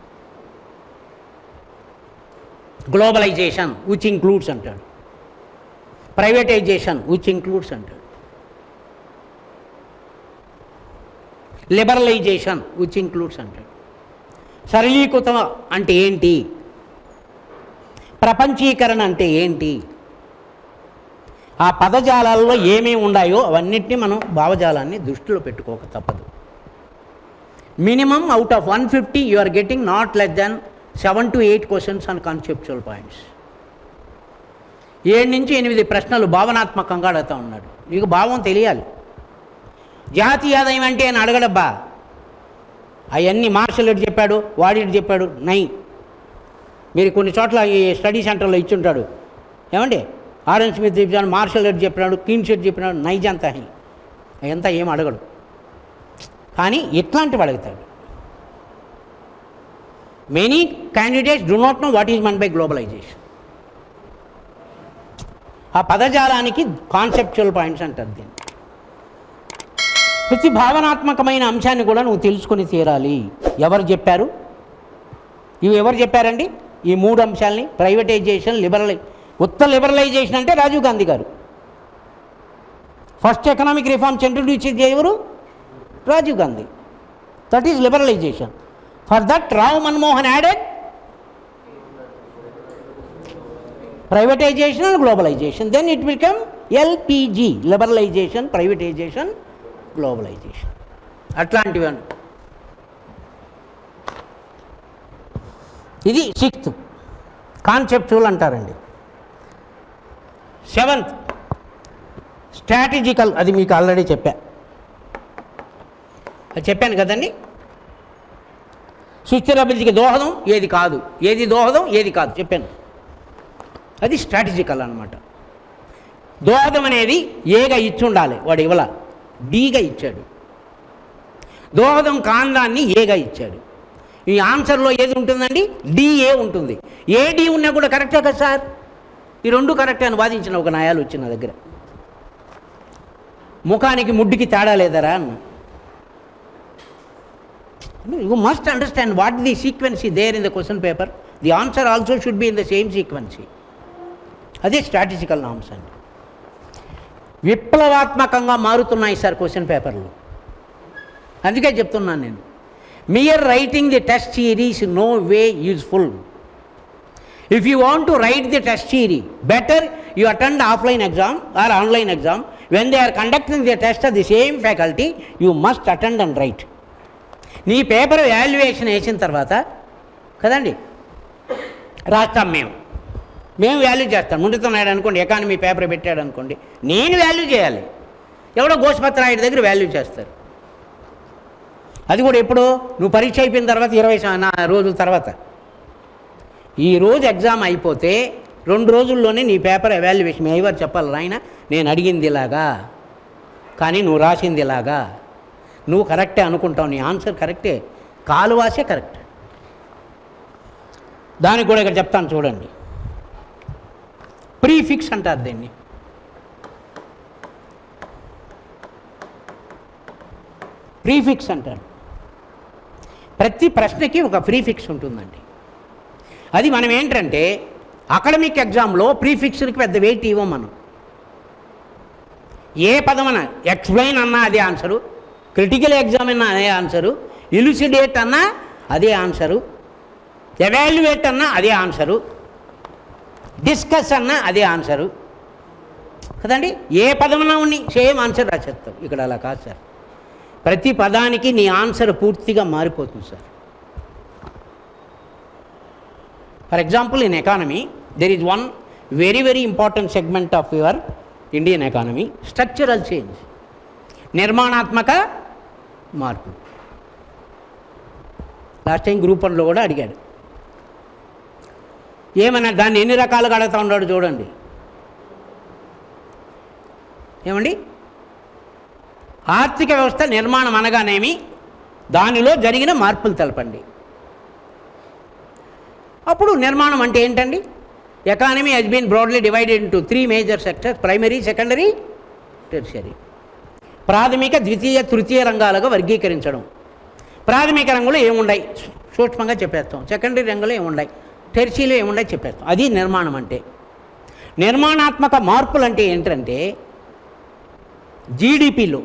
గ్లోబలైజేషన్ విచ్ ఇంక్లూడ్స్ అంటాడు ప్రైవేటైజేషన్ విచ్ ఇంక్లూడ్స్ అంటాడు లిబరలైజేషన్ విచ్ ఇంక్లూడ్స్ అంటాడు సరళీకృతం అంటే ఏంటి ప్రపంచీకరణ అంటే ఏంటి ఆ పదజాలాల్లో ఏమేమి ఉన్నాయో అవన్నిటినీ మనం భావజాలాన్ని దృష్టిలో పెట్టుకోక తప్పదు minimum out of one fifty you are getting not less than seven to eight questions on conceptual points ఏడు నుంచి ఎనిమిది ప్రశ్నలు భావనాత్మకంగా అడుగుతా ఉన్నాడు నీకు భావం తెలియాలి జాతీయ ఆదాయం అంటే అని అడగడబ్బా అవన్నీ మార్షల్ ఎడ్ చెప్పాడు వాడిడ్ చెప్పాడు నై మీరు కొన్ని చోట్ల ఈ స్టడీ సెంటర్లో ఇచ్చుంటాడు ఏమండి ఆరెంజ్ స్మిత్ చెప్పాడు మార్షల్ ఎడ్ చెప్పినాడు క్లీన్ షెడ్ చెప్పినాడు నైజంతా హై అదంతా ఏం అడగడు కానీ ఇట్లాంటివి అడుగుతాడు many candidates do not know what is mean by globalisation ఆ పదజాలానికి కాన్సెప్చువల్ పాయింట్స్ అంటారు దీన్ని ప్రతి భావనాత్మకమైన అంశాన్ని కూడా నువ్వు తెలుసుకొని తీరాలి ఎవరు చెప్పారు ఇవి ఎవరు చెప్పారండి ఈ మూడు అంశాలని ప్రైవేటైజేషన్ లిబరలై ఉత్త లిబరలైజేషన్ అంటే రాజీవ్ గాంధీ గారు ఫస్ట్ ఎకనామిక్ రిఫార్మ్స్ ఇంట్రడ్యూస్ చేసే ఎవరు Rajiv Gandhi that is liberalisation for that Rao Manmohan added privatisation and globalisation then it will come LPG liberalisation privatisation globalisation అట్లాంటివి అను ఇది సిక్స్త్ కాన్సెప్చువల్ అంటారండి సెవెంత్ స్ట్రాటజికల్ అది మీకు ఆల్రెడీ చెప్పా అది చెప్పాను కదండి సుస్థిర అభివృద్ధికి దోహదం ఏది కాదు ఏది దోహదం ఏది కాదు చెప్పాను అది స్ట్రాటజికల్ అనమాట దోహదం అనేది ఏగా ఇచ్చి ఉండాలి వాడు ఇవ్వాల డీగా ఇచ్చాడు దోహదం కాందాన్ని ఏగా ఇచ్చాడు ఈ ఆన్సర్లో ఏది ఉంటుందండి డిఏ ఉంటుంది ఏ డి ఉన్నా కూడా కరెక్టే కదా సార్ ఈ రెండు కరెక్టే అని వాదించిన ఒక న్యాయాలు వచ్చిన నా దగ్గర ముఖానికి ముడ్డుకి తేడా లేదరా అన్న you must understand what the sequency there in the question paper the answer also should be in the same sequency అదే స్ట్రాటజికల్ నామ్స్ అండి విప్లవాత్మకంగా మారుతున్నాయి సార్ క్వశ్చన్ పేపర్లు అందుకే చెప్తున్నాను నేను mere writing the test series no way useful if you want to write the test series better you attend offline exam or online exam when they are conducting the test of the same faculty you must attend and write నీ paper valuation వేసిన తర్వాత కదండి రాస్తాం మేము మేము value చేస్తాం ముందుతున్నాడు అనుకోండి economy paper పెట్టాడు అనుకోండి నేను వాల్యూ చేయాలి ఎవడో గోష్పత్రాయుడి దగ్గర వాల్యూ చేస్తారు అది కూడా ఎప్పుడు నువ్వు పరీక్ష అయిపోయిన తర్వాత ఇరవై సా- నా రోజుల తర్వాత ఈ రోజు ఎగ్జామ్ అయిపోతే రెండు రోజుల్లోనే నీ పేపర్ ఎవాల్యుయేషన్ ఎవరు చెప్పాలి నాయన నేను అడిగింది ఇలాగా కానీ నువ్వు రాసింది ఇలాగా నువ్వు కరెక్టే అనుకుంటావు నీ ఆన్సర్ కరెక్టే కాలువాసే కరెక్ట్ దానికి కూడా ఇక్కడ చెప్తాను చూడండి ప్రీఫిక్స్ అంటారు దీన్ని ప్రీఫిక్స్ అంటారు ప్రతి ప్రశ్నకి ఒక ప్రీఫిక్స్ ఉంటుందండి అది మనం ఏంటంటే అకాడమిక్ ఎగ్జామ్లో ప్రీఫిక్స్కి పెద్ద వెయిట్ ఇవ్వం మనం ఏ పదమన ఎక్స్ప్లెయిన్ అన్నా అదే ఆన్సరు క్రిటికల్ ఎగ్జామ్ అన్నా అదే ఆన్సరు ఇలుసిడేట్ అన్నా అదే ఆన్సరు ఎవాల్యుయేట్ అన్నా అదే ఆన్సరు డిస్కస్ అన్నా అదే ఆన్సరు కదండి ఏ పదమన్నా ఉన్ని సేమ్ ఆన్సర్ రాసేస్తాం ఇక్కడ అలా కాదు సార్ ప్రతి పదానికి నీ ఆన్సర్ పూర్తిగా మారిపోతుంది sir for example in economy there is one very very important segment of your Indian economy structural change నిర్మాణాత్మక మార్పు లాస్ట్ టైం గ్రూప్ వన్లో కూడా అడిగాడు ఏమన్నా దాన్ని ఎన్ని రకాలుగా అడుగుతా ఉన్నాడు చూడండి ఏమండి ఆర్థిక వ్యవస్థ నిర్మాణం అనగానేమి దానిలో జరిగిన మార్పులు తెలపండి అప్పుడు నిర్మాణం అంటే ఏంటండి economy has been broadly divided into three major sectors primary secondary tertiary ప్రాథమిక ద్వితీయ తృతీయ రంగాలుగా వర్గీకరించడం ప్రాథమిక రంగంలో ఏముండయి సూక్ష్మంగా చెప్పేస్తాం సెకండరీ రంగంలో ఏముండయి టెర్సీలో ఏముండయి చెప్పేస్తాం అది నిర్మాణం అంటే నిర్మాణాత్మక మార్పులు అంటే ఏంటంటే జీడిపిలో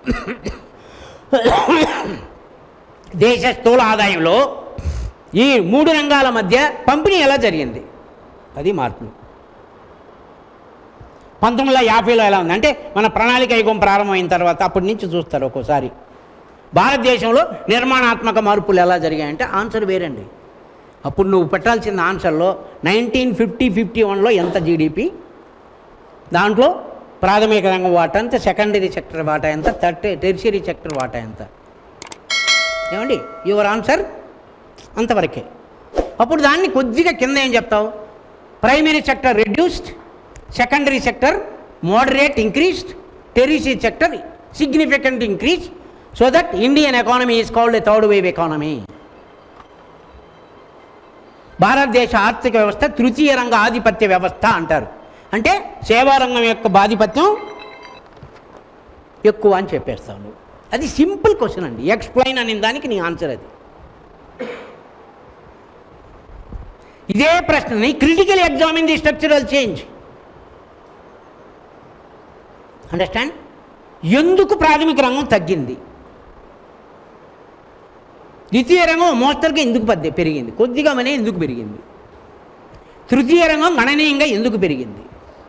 దేశ స్థూల ఆదాయంలో ఈ మూడు రంగాల మధ్య పంపిణీ ఎలా జరిగింది అది మార్పులు పంతొమ్మిది వందల యాభైలో ఎలా ఉంది అంటే మన ప్రణాళిక యుగం ప్రారంభమైన తర్వాత అప్పటి నుంచి చూస్తారు ఒక్కోసారి భారతదేశంలో నిర్మాణాత్మక మార్పులు ఎలా జరిగాయంటే ఆన్సర్ వేరండి అప్పుడు నువ్వు పెట్టాల్సిన ఆన్సర్లో నైన్టీన్ ఫిఫ్టీ ఫిఫ్టీ వన్లో ఎంత జీడిపి దాంట్లో ప్రాథమిక రంగం వాటా ఎంత సెకండరీ సెక్టర్ వాటా ఎంత థర్డ్ టెరిషరీ సెక్టర్ వాటా ఎంత ఏమండి యువర్ ఆన్సర్ అంతవరకే అప్పుడు దాన్ని కొద్దిగా కింద ఏం చెప్తావు primary sector reduced secondary sector moderate increased tertiary sector significant increase so that Indian economy is called a third wave economy భారతదేశ ఆర్థిక వ్యవస్థ తృతీయ రంగ ఆధిపత్య వ్యవస్థ అంటారు అంటే సేవారంగం యొక్క బాధిపత్యం ఎక్కువ అని చెప్పేస్తాను అది సింపుల్ క్వశ్చన్ అండి ఎక్స్ప్లెయిన్ అనే దానికి నీ ఆన్సర్ అది ఇదే ప్రశ్నని critical exam in the structural change understand ఎందుకు ప్రాథమిక రంగం తగ్గింది ద్వితీయ రంగం మోస్తరుగా ఎందుకు పద్ది పెరిగింది కొద్దిగా మనే ఎందుకు పెరిగింది తృతీయ రంగం గణనీయంగా ఎందుకు పెరిగింది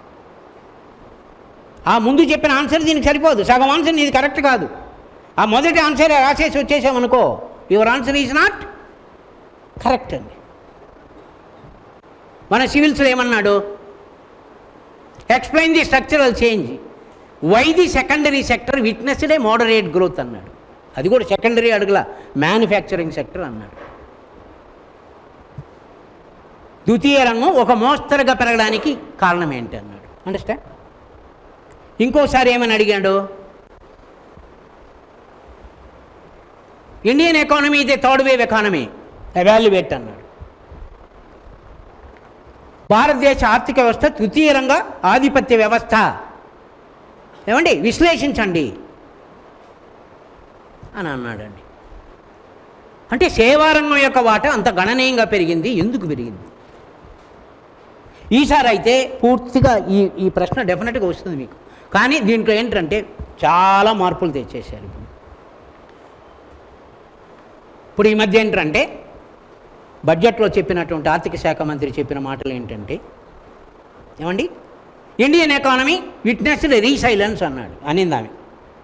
ఆ ముందు చెప్పిన ఆన్సర్ దీనికి సరిపోదు సగం ఆన్సర్ ఇది కరెక్ట్ కాదు ఆ మొదటి ఆన్సర్ రాసేసి వచ్చేసామనుకో your answer is not correct అండి మన సివిల్స్లో ఏమన్నాడు explain the structural change why the secondary sector witnessed a moderate growth అన్నాడు అది కూడా సెకండరీ అడుగుల మ్యానుఫ్యాక్చరింగ్ సెక్టర్ అన్నాడు ద్వితీయ రంగం ఒక మోస్తరుగా పెరగడానికి కారణం ఏంటి అన్నాడు అండర్స్టాండ్ ఇంకోసారి ఏమని అడిగాడు ఇండియన్ ఎకానమీ ఇది థర్డ్ వేవ్ ఎకానమీ ఎవాల్యువేట్ అన్నాడు భారతదేశ ఆర్థిక వ్యవస్థ తృతీయ రంగ ఆధిపత్య వ్యవస్థ ఏమండి విశ్లేషించండి అని అన్నాడండి అంటే సేవారంగం యొక్క వాటా అంత గణనీయంగా పెరిగింది ఎందుకు పెరిగింది ఈసారి అయితే పూర్తిగా ఈ ఈ ప్రశ్న డెఫినెట్గా వస్తుంది మీకు కానీ దీంట్లో ఏంటంటే చాలా మార్పులు తెచ్చేశారు ఇప్పుడు ఇప్పుడు ఈ మధ్య ఏంటంటే బడ్జెట్లో చెప్పినటువంటి ఆర్థిక శాఖ మంత్రి చెప్పిన మాటలు ఏంటంటే ఏమండి ఇండియన్ ఎకానమీ విట్నెస్ రీసైలెన్స్ అన్నాడు అనింది ఆమె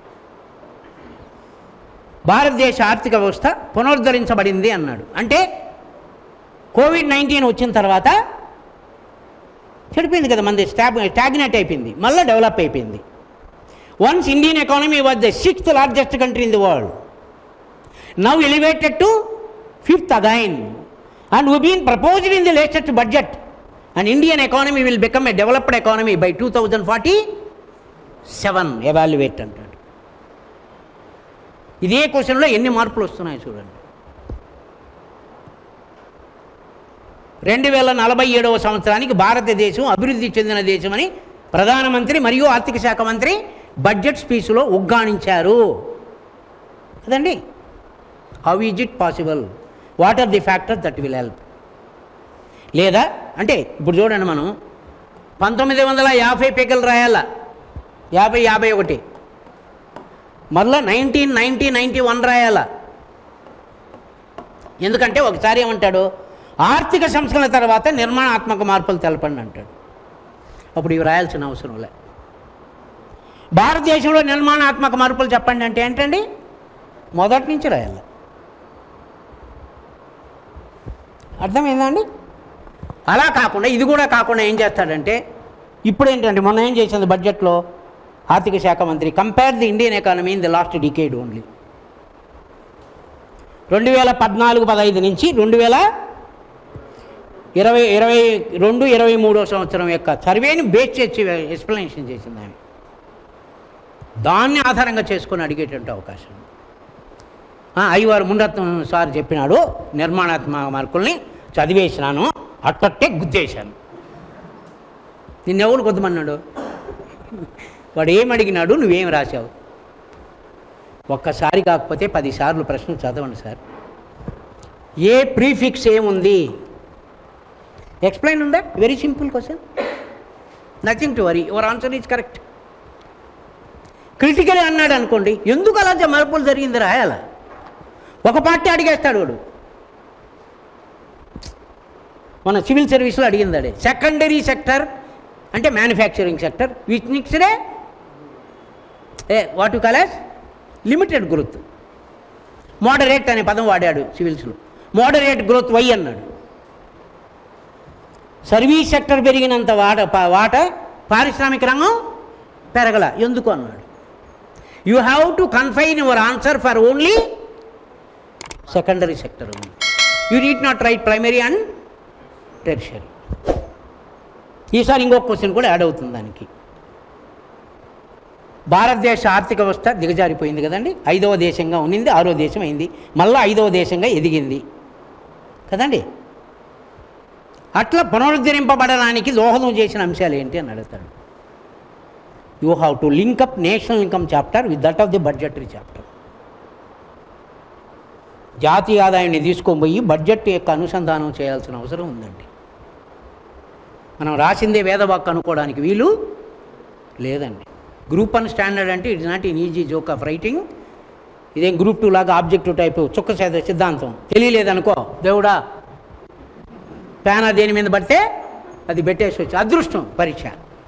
భారతదేశ ఆర్థిక వ్యవస్థ పునరుద్ధరించబడింది అన్నాడు అంటే కోవిడ్ నైన్టీన్ వచ్చిన తర్వాత చెడిపోయింది కదా మనది స్టాబ్ స్టాగ్నెట్ అయిపోయింది మళ్ళీ డెవలప్ అయిపోయింది once Indian economy was the sixth largest country in the world now elevated to fifth again and we been proposed in the latest budget and Indian economy will become a developed economy by two thousand forty seven evaluate అంటాడు ఇదే క్వశ్చన్లో ఎన్ని మార్పులు వస్తున్నాయి చూడండి రెండు వేల నలభై ఏడవ సంవత్సరానికి భారతదేశం అభివృద్ధి చెందిన దేశమని ప్రధానమంత్రి మరియు ఆర్థిక శాఖ మంత్రి బడ్జెట్ స్పీచ్లో ఉగ్గాణించారు కదండి how is it possible what are the factors that will help లేదా అంటే ఇప్పుడు చూడండి మనం పంతొమ్మిది వందల యాభై పేకలు రాయాల యాభై యాభై ఒకటి మళ్ళా నైన్టీన్ నైన్టీ నైంటీ వన్ రాయాల ఎందుకంటే ఒకసారి ఏమంటాడు ఆర్థిక సంస్కరణ తర్వాత నిర్మాణాత్మక మార్పులు తెలపండి అంటాడు అప్పుడు ఇవి రాయాల్సిన అవసరం లే భారతదేశంలో నిర్మాణాత్మక మార్పులు చెప్పండి అంటే ఏంటండి మొదటి నుంచి రాయాలి అర్థమైందండి అలా కాకుండా ఇది కూడా కాకుండా ఏం చేస్తాడంటే ఇప్పుడు ఏంటంటే మొన్న ఏం చేసింది బడ్జెట్లో ఆర్థిక శాఖ మంత్రి compare the Indian economy in the last decade only రెండు వేల పద్నాలుగు పదహైదు నుంచి రెండు వేల ఇరవై ఇరవై రెండు ఇరవై మూడో సంవత్సరం యొక్క సర్వేని బేస్ చేసి ఎక్స్ప్లెనేషన్ చేసింది ఆమె దాన్ని ఆధారంగా చేసుకొని అడిగేటువంటి అవకాశం ఉంది. ఆ, అయ్యవారు ముండత్వం సార్ చెప్పినాడు నిర్మాణాత్మక మార్కుల్ని చదివేసినాను అట్టట్టే గుద్దేశాను నిన్నెవరు కొద్దమన్నాడు వాడు ఏం అడిగినాడు నువ్వేం రాశావు ఒక్కసారి కాకపోతే పదిసార్లు ప్రశ్న చదవండి సార్ ఏ ప్రీఫిక్స్ ఏముంది ఎక్స్ప్లెయిన్ ఉందా very simple question nothing to worry your answer is correct critical అన్నాడు అనుకోండి ఎందుకు అలా జ- మార్పులు జరిగింది రాయాల ఒక పార్టీ అడిగేస్తాడు వాడు మన సివిల్ సర్వీస్లో అడిగింది అడే సెకండరీ సెక్టర్ అంటే మ్యానుఫ్యాక్చరింగ్ సెక్టర్ విచ్ నిక్స్డే a what you call it limited growth moderate అనే పదం వాడాడు సివిల్స్లో మోడరేట్ గ్రోత్ వై అన్నాడు సర్వీస్ సెక్టర్ పెరిగినంత వాట ప- వాట పారిశ్రామిక రంగం పెరగల ఎందుకు అన్నాడు you have to confine your answer for only secondary sector you need not write primary and tertiary ఈసారి ఇంకొక క్వశ్చన్ కూడా యాడ్ అవుతుంది దానికి భారతదేశ ఆర్థిక వ్యవస్థ దిగజారిపోయింది కదండి ఐదవ దేశంగా ఉన్నింది ఆరో దేశం అయింది మళ్ళీ ఐదవ దేశంగా ఎదిగింది కదండి అట్లా పునరుద్ధరింపబడడానికి దోహదం చేసిన అంశాలు ఏంటి అని అడుగుతాడు you have to link up national income chapter with that of the budgetary chapter జాతీయ ఆదాయాన్ని తీసుకొని పోయి బడ్జెట్ యొక్క అనుసంధానం చేయాల్సిన అవసరం ఉందండి మనం రాసిందే వేదవాక్ అనుకోవడానికి వీలు లేదండి గ్రూప్ వన్ స్టాండర్డ్ అంటే it's not in easy joke of writing ఇదేం గ్రూప్ టూ లాగా ఆబ్జెక్టివ్ టైప్ చుక్క సేద సిద్ధాంతం తెలియలేదనుకో దేవుడా పేనా దేని మీద పడితే అది పెట్టేసి వచ్చి అదృష్టం పరీక్ష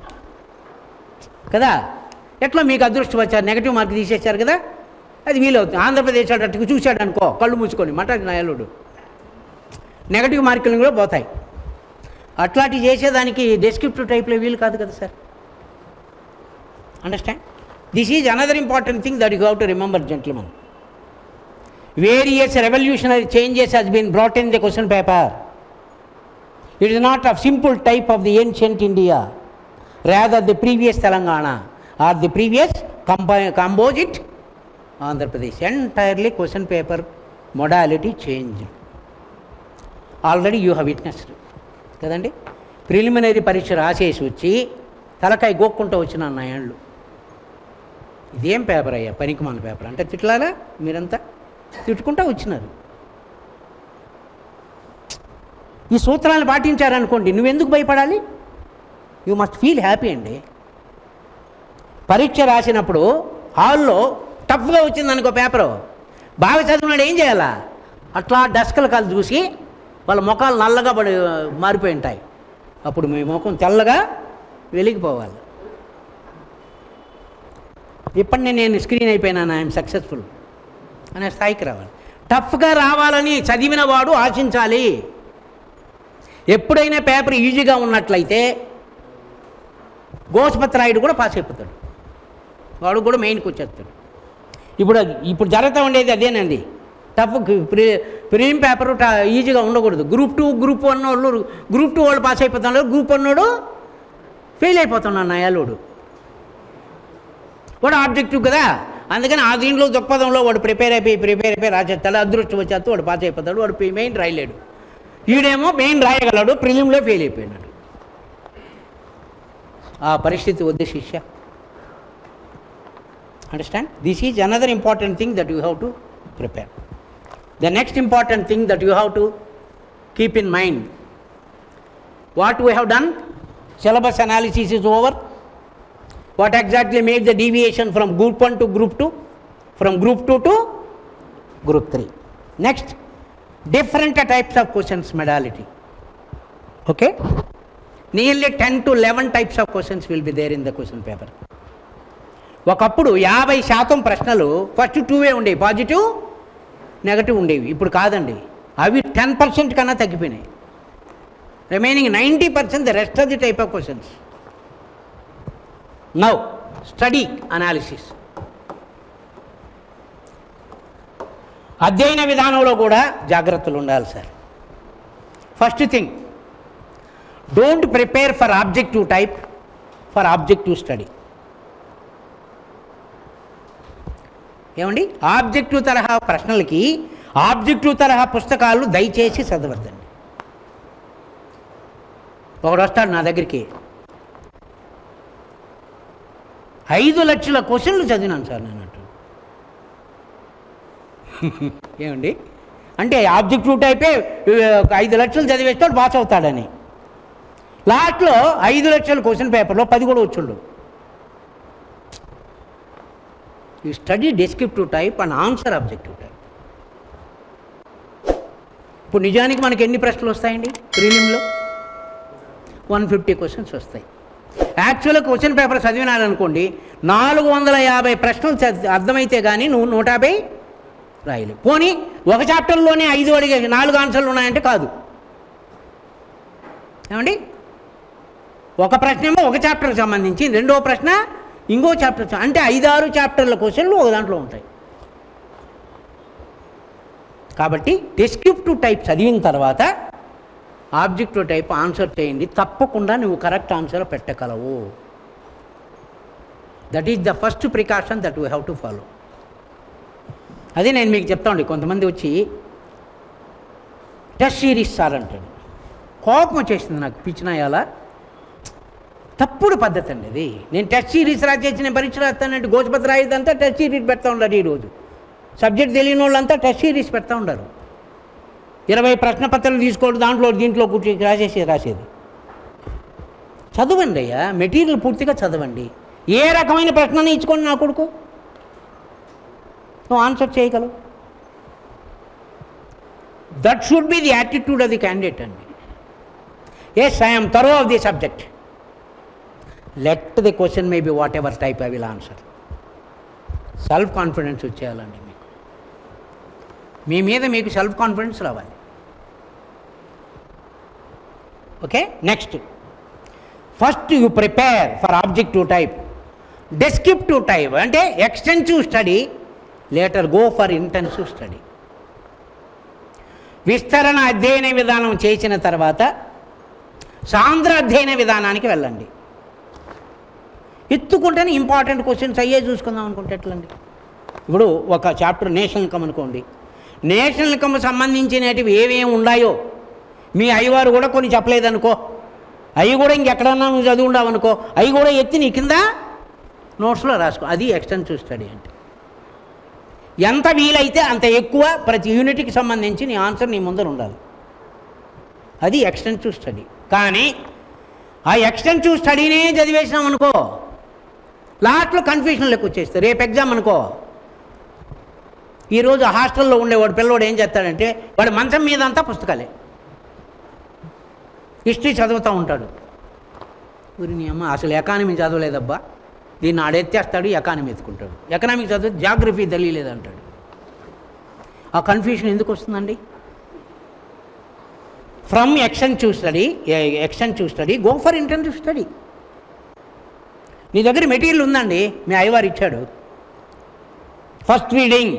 కదా ఎట్లా మీకు అదృష్టం వచ్చారు నెగటివ్ మార్క్ తీసేశారు కదా అది వీలవుతుంది ఆంధ్రప్రదేశ్ అటు చూశాడు అనుకో కళ్ళు మూసుకొని మట నాయలుడు నెగటివ్ మార్కులు కూడా పోతాయి అట్లాంటివి చేసేదానికి డెస్క్రిప్టివ్ టైప్లో వీలు కాదు కదా sir understand this is another important thing that you how to remember gentleman various revolutionary changes has been brought in the question paper it is not of simple type of the ancient India rather the previous Telangana or the previous combine composite Andhra Pradesh entirely question paper modality change already you have witnessed కదండి preliminary పరీక్ష రాసేసి వచ్చి తలకాయ గోక్కుంటూ వచ్చిన నాయాళ్ళు ఇదేం paper అయ్యా పనికి మన పేపర్ అంటే తిట్లాలా మీరంతా తిట్టుకుంటూ వచ్చినారు ఈ సూత్రాలను పాటించారనుకోండి నువ్వెందుకు భయపడాలి యూ మస్ట్ ఫీల్ హ్యాపీ అండి పరీక్ష రాసినప్పుడు హాల్లో టఫ్గా వచ్చింది అనుకో పేపరు బాగా చదివినాడు ఏం చేయాలా అట్లా డస్కల కాలు చూసి వాళ్ళ ముఖాలు నల్లగా పడి మారిపోయి ఉంటాయి అప్పుడు మీ ముఖం తెల్లగా వెలిగిపోవాలి ఇప్పటి నేను స్క్రీన్ అయిపోయినాను ఐఎమ్ సక్సెస్ఫుల్ అనే స్థాయికి రావాలి టఫ్గా రావాలని చదివిన వాడు ఆశించాలి ఎప్పుడైనా పేపర్ ఈజీగా ఉన్నట్లయితే గోస్పత్రాయుడు కూడా పాస్ అయిపోతాడు వాడు కూడా మెయిన్కి వచ్చేస్తాడు ఇప్పుడు అది- ఇప్పుడు జరుగుతూ ఉండేది అదేనండి టఫ్ ప్రీ ప్రీమ్ పేపర్ ఈజీగా ఉండకూడదు గ్రూప్ టూ గ్రూప్ వన్ వాళ్ళు గ్రూప్ టూ వాళ్ళు పాస్ అయిపోతున్నారు గ్రూప్ వన్ వాడు ఫెయిల్ అయిపోతున్నాడు నా యాలోడు వాడు ఆబ్జెక్టివ్ కదా అందుకని ఆ దీంట్లో దృక్పథంలో వాడు ప్రిపేర్ అయిపోయి ప్రిపేర్ అయిపోయి రాసేస్తాడు అదృష్టం వచ్చేస్తే వాడు పాస్ అయిపోతాడు వాడు మెయిన్ రాయలేడు ఈడేమో మెయిన్ రాయగలడు ప్రిలిమ్లో ఫెయిల్ అయిపోయినాడు ఆ పరిస్థితి వద్దు శిష్య understand this is another important thing that you have to prepare the next important thing that you have to keep in mind what we have done syllabus analysis is over what exactly made the deviation from group 1 to group 2 from group 2 to group 3 next different types of questions modality okay nearly 10 to 11 types of questions will be there in the question paper ఒకప్పుడు యాభై శాతం ప్రశ్నలు first టూవే ఉండేవి positive negative ఉండేవి ఇప్పుడు కాదండి అవి ten percent కన్నా తగ్గిపోయినాయి remaining ninety percent the rest of the type of questions now study analysis అధ్యయన విధానంలో కూడా జాగ్రత్తలు ఉండాలి sir first thing don't prepare for objective type for objective study ఏమండి ఆబ్జెక్టివ్ తరహా ప్రశ్నలకి ఆబ్జెక్టివ్ తరహా పుస్తకాలు దయచేసి చదవద్దండి ఒకడు వస్తాడు నా దగ్గరికి ఐదు లక్షల క్వశ్చన్లు చదివినాను సార్ నేను అంటూ ఏమండి అంటే ఆబ్జెక్టివ్ టైపే ఒక ఐదు లక్షలు చదివేస్తాడు పాస్ అవుతాడని లాస్ట్లో ఐదు లక్షల క్వశ్చన్ పేపర్లో పది కూడా వచ్చుండు ఈ study descriptive type and answer objective type ఇప్పుడు నిజానికి మనకి ఎన్ని ప్రశ్నలు వస్తాయండి ప్రీలియంలో వన్ ఫిఫ్టీ క్వశ్చన్స్ వస్తాయి యాక్చువల్గా క్వశ్చన్ పేపర్ చదివినారనుకోండి నాలుగు వందల యాభై ప్రశ్నలు చదివి అర్థమైతే కానీ నువ్వు నూట యాభై రాయలేవు పోనీ ఒక చాప్టర్లోనే ఐదు అడిగే నాలుగు ఆన్సర్లు ఉన్నాయంటే కాదు ఏమండి ఒక ప్రశ్న ఏమో ఒక చాప్టర్కి సంబంధించి రెండో ప్రశ్న ఇంకో చాప్టర్ అంటే ఐదారు చాప్టర్ల క్వశ్చన్లు ఒక దాంట్లో ఉంటాయి కాబట్టి డిస్క్రిప్టివ్ టైప్ చదివిన తర్వాత ఆబ్జెక్టివ్ టైప్ ఆన్సర్ చేయండి తప్పకుండా నువ్వు కరెక్ట్ ఆన్సర్ పెట్టగలవు that is the first precaution that we have to follow అదే నేను మీకు చెప్తాండి కొంతమంది వచ్చి టెస్ట్ సిరీస్ సార్ అంటాడు కోపం వచ్చేసింది నాకు పిచ్చినాయాల తప్పుడు పద్ధతి అండి అది నేను టెస్ట్ సిరీస్ రాసేసి నేను పరీక్ష రాస్తానంటే గోచపత్ర రాయిదంతా టెస్ట్ సిరీస్ పెడతా ఉండాలి ఈరోజు సబ్జెక్ట్ తెలియని వాళ్ళంతా టెస్ట్ సిరీస్ పెడతా ఉండరు ఇరవై ప్రశ్న పత్రాలు తీసుకోవడం దాంట్లో దీంట్లో కూర్చొని రాసేసి రాసేది చదవండి అయ్యా మెటీరియల్ పూర్తిగా చదవండి ఏ రకమైన ప్రశ్నని ఇచ్చుకోండి నా కొడుకు నువ్వు ఆన్సర్ చేయగలవు that should be the attitude of the candidate అండి yes I'm thorough of the subject let the question may be whatever type I will answer self confidence వచ్చేయాలండి మీకు మీ మీద మీకు సెల్ఫ్ కాన్ఫిడెన్స్ రావాలి okay next first you prepare for objective type descriptive type అంటే extensive study later go for intensive study విస్తరణ అధ్యయన విధానం చేసిన తర్వాత సాంద్ర అధ్యయన విధానానికి వెళ్ళండి ఎత్తుకుంటేనే ఇంపార్టెంట్ క్వశ్చన్స్ అయ్యే చూసుకుందాం అనుకుంటే ఎట్లండి ఇప్పుడు ఒక చాప్టర్ నేషనల్ ఇన్కమ్ అనుకోండి నేషనల్ ఇన్కమ్ సంబంధించినటివి ఏమేమి ఉన్నాయో మీ అయ్యవారు కూడా కొన్ని చెప్పలేదనుకో అవి కూడా ఇంకెక్కడన్నా నువ్వు చదివి ఉండవనుకో అవి కూడా ఎత్తి నీ కింద నోట్స్లో రాసుకో అది ఎక్స్టెన్సివ్ స్టడీ అంటే ఎంత వీలైతే అంత ఎక్కువ ప్రతి యూనిట్కి సంబంధించి నీ ఆన్సర్ నీ ముందర ఉండాలి అది ఎక్స్టెన్సివ్ స్టడీ కానీ ఆ ఎక్స్టెన్సివ్ స్టడీనే చదివేసినాం అనుకో లాస్ట్లో కన్ఫ్యూషన్లోకి వచ్చేస్తారు రేపు ఎగ్జామ్ అనుకో ఈరోజు హాస్టల్లో ఉండేవాడు పిల్లవాడు ఏం చేస్తాడంటే వాడు మంచం మీద అంతా పుస్తకాలే హిస్టరీ చదువుతూ ఉంటాడు ఊరి నీ అమ్మ అసలు ఎకానమీ చదవలేదబ్బా దీన్ని ఆడెత్తేస్తాడు ఎకానమీ ఎత్తుకుంటాడు ఎకనామిక్ చదివి జాగ్రఫీ తెలియలేదంటాడు ఆ కన్ఫ్యూషన్ ఎందుకు వస్తుందండి from extensive study extensive study go for intensive study నీ దగ్గర మెటీరియల్ ఉందండి మీ అయ్యవారు ఇచ్చాడు ఫస్ట్ రీడింగ్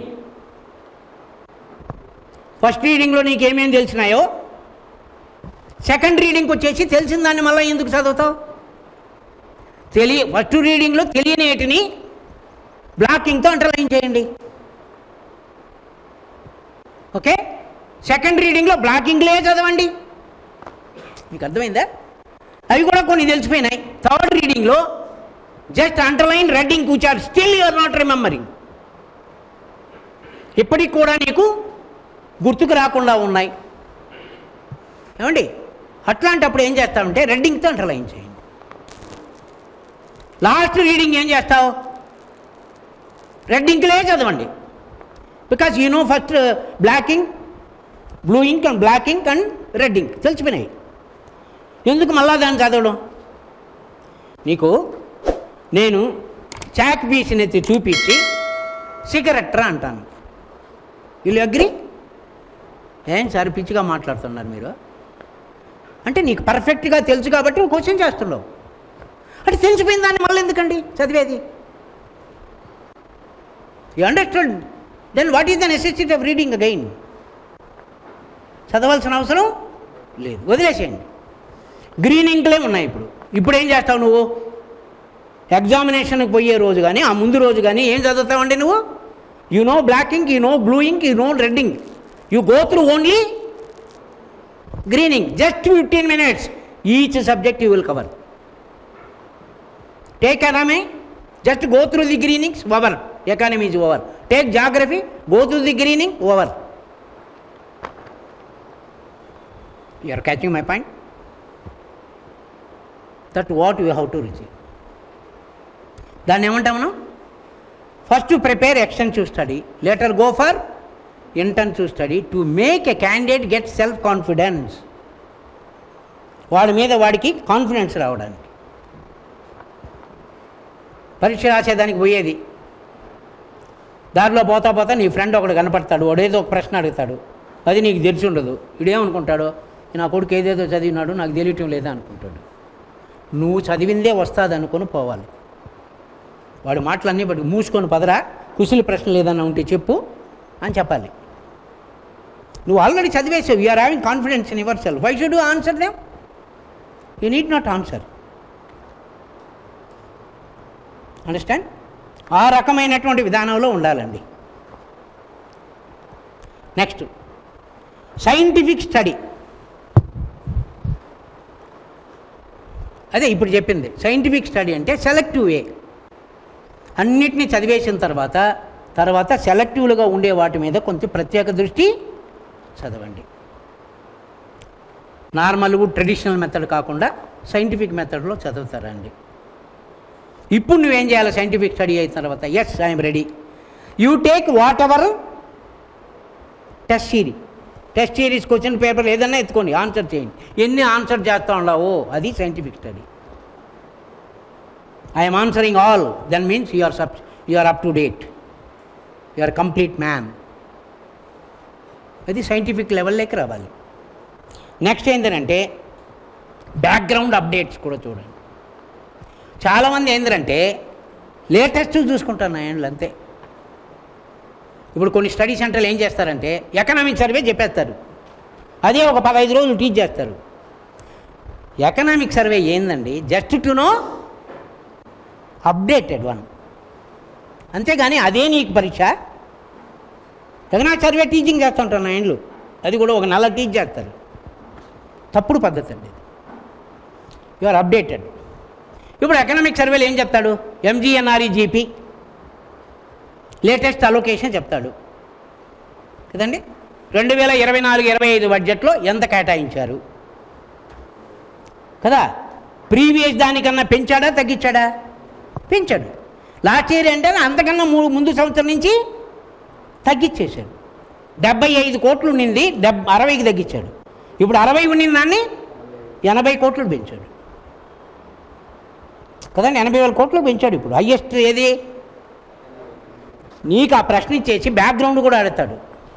ఫస్ట్ రీడింగ్లో నీకేమేం తెలిసినాయో సెకండ్ రీడింగ్కి వచ్చేసి తెలిసిన దాన్ని మళ్ళీ ఎందుకు చదువుతావు తెలియ ఫస్ట్ రీడింగ్లో తెలియనేటిని బ్లాకింగ్తో అండర్లైన్ చేయండి ఓకే సెకండ్ రీడింగ్లో బ్లాకింగ్లే చదవండి మీకు అర్థమైందా అవి కూడా కొన్ని తెలిసిపోయినాయి థర్డ్ రీడింగ్లో జస్ట్ అండర్లైన్ రెడ్డింగ్ కూర్చారు స్టిల్ యూఆర్ నాట్ రిమెంబరింగ్ ఇప్పటికి కూడా నీకు గుర్తుకు రాకుండా ఉన్నాయి ఏమండి అట్లాంటప్పుడు ఏం చేస్తామంటే రెడ్డింగ్తో అండర్లైన్ చేయండి లాస్ట్ రీడింగ్ ఏం చేస్తావు రెడ్డింగ్లే చదవండి because you know first blocking blue ink and black ink and red ink తెలిసిపోయినాయి ఎందుకు మళ్ళా దాన్ని చదవడం నీకు నేను చాక్ పీస్ని ఎత్తి చూపించి సిగరెట్రా అంటాను వీళ్ళు అగ్రి ఏం సార్ పిచ్చిగా మాట్లాడుతున్నారు మీరు అంటే నీకు పర్ఫెక్ట్గా తెలుసు కాబట్టి నువ్వు క్వశ్చన్ చేస్తున్నావు అంటే తెలిసిపోయిన దాన్ని మళ్ళీ ఎందుకండి చదివేది you understand then what is the necessity of reading again చదవాల్సిన అవసరం లేదు వదిలేసేయండి గ్రీన్ ఇంక్లే ఉన్నాయి ఇప్పుడు ఇప్పుడు ఏం చేస్తావు నువ్వు ఎగ్జామినేషన్కి పోయే రోజు కానీ ఆ ముందు రోజు కానీ ఏం చదువుతావండి నువ్వు you know black ink you know blue ink you know red ink you go through only greening just fifteen minutes each subject you will cover take economy just go through the greenings over economy is over take geography go through the greening over you are catching my point that what you have to receive దాన్ని ఏమంటాం మనం first prepare extensive study later go for intensive study to make a candidate get self confidence వాడి మీద వాడికి confidence రావడానికి పరీక్ష రాసేదానికి పోయేది దారిలో పోతా పోతా నీ ఫ్రెండ్ ఒకడు కనపడతాడు వాడు ఏదో ఒక ప్రశ్న అడుగుతాడు అది నీకు తెలిసి ఉండదు ఇడేమనుకుంటాడు నా కొడుకు ఏదేదో చదివినాడు నాకు తెలియటం లేదా అనుకుంటాడు నువ్వు చదివిందే వస్తుంది అనుకొని పోవాలి వాడి మాటలన్నీ బట్టి మూసుకొని పదరా కుశలి ప్రశ్నలు ఏదన్నా ఉంటే చెప్పు అని చెప్పాలి నువ్వు ఆల్రెడీ చదివేసావు you're having confidence in your self why should answer them you need not answer understand ఆ రకమైనటువంటి విధానంలో ఉండాలండి నెక్స్ట్ సైంటిఫిక్ స్టడీ అదే ఇప్పుడు చెప్పింది సైంటిఫిక్ స్టడీ అంటే సెలెక్టివ్ వే అన్నిటినీ చదివేసిన తర్వాత తర్వాత సెలెక్టివ్లుగా ఉండే వాటి మీద కొంచెం ప్రత్యేక దృష్టి చదవండి నార్మల్ ట్రెడిషనల్ మెథడ్ కాకుండా సైంటిఫిక్ మెథడ్లో చదువుతారండి ఇప్పుడు నువ్వేం చేయాలి సైంటిఫిక్ స్టడీ అయిన తర్వాత yes I'm ready you take whatever test series test series question paper ఏదన్నా ఎత్తుకోండి ఆన్సర్ చేయండి ఎన్ని ఆన్సర్ చేస్తా ఉండవు అది scientific study I'm answering all then means you are sub you are up to date you are complete man అది scientific లెవెల్లోకి రావాలి నెక్స్ట్ ఏంటంటే బ్యాక్గ్రౌండ్ అప్డేట్స్ కూడా చూడండి చాలామంది ఏంటంటే లేటెస్ట్ చూసుకుంటారు నా ఏండ్లు అంతే ఇప్పుడు కొన్ని స్టడీ సెంటర్లు ఏం చేస్తారంటే ఎకనామిక్ సర్వే చెప్పేస్తారు అదే ఒక పదహైదు రోజులు టీచ్ చేస్తారు ఎకనామిక్ సర్వే ఏందండి just to know updated one అంతేగాని అదే నీకు పరీక్ష ఎకనామిక్ సర్వే టీచింగ్ చేస్తుంటారు నా ఇండ్లు అది కూడా ఒక నెల టీచ్ చేస్తారు తప్పుడు పద్ధతి అండి యు ఆర్ అప్డేటెడ్ ఇప్పుడు ఎకనామిక్ సర్వేలు ఏం చెప్తాడు ఎంజీఎన్ఆర్ఈజీపీ లేటెస్ట్ అలొకేషన్ చెప్తాడు కదండి రెండు వేల ఇరవై నాలుగు ఇరవై ఐదు బడ్జెట్లో ఎంత కేటాయించారు కదా ప్రీవియస్ దానికన్నా పెంచాడా తగ్గించాడా పెంచాడు లాస్ట్ ఇయర్ అంటే అంతకన్నా మూ ముందు సంవత్సరం నుంచి తగ్గించేశాడు డెబ్బై ఐదు కోట్లు ఉండింది డెబ్ అరవైకి తగ్గించాడు ఇప్పుడు అరవై ఉండింది దాన్ని ఎనభై కోట్లు పెంచాడు కదండి ఎనభై వేల కోట్లు పెంచాడు ఇప్పుడు హయ్యెస్ట్ ఏది నీకు ఆ ప్రశ్న ఇచ్చేసి బ్యాక్గ్రౌండ్ కూడా అడుగుతాడు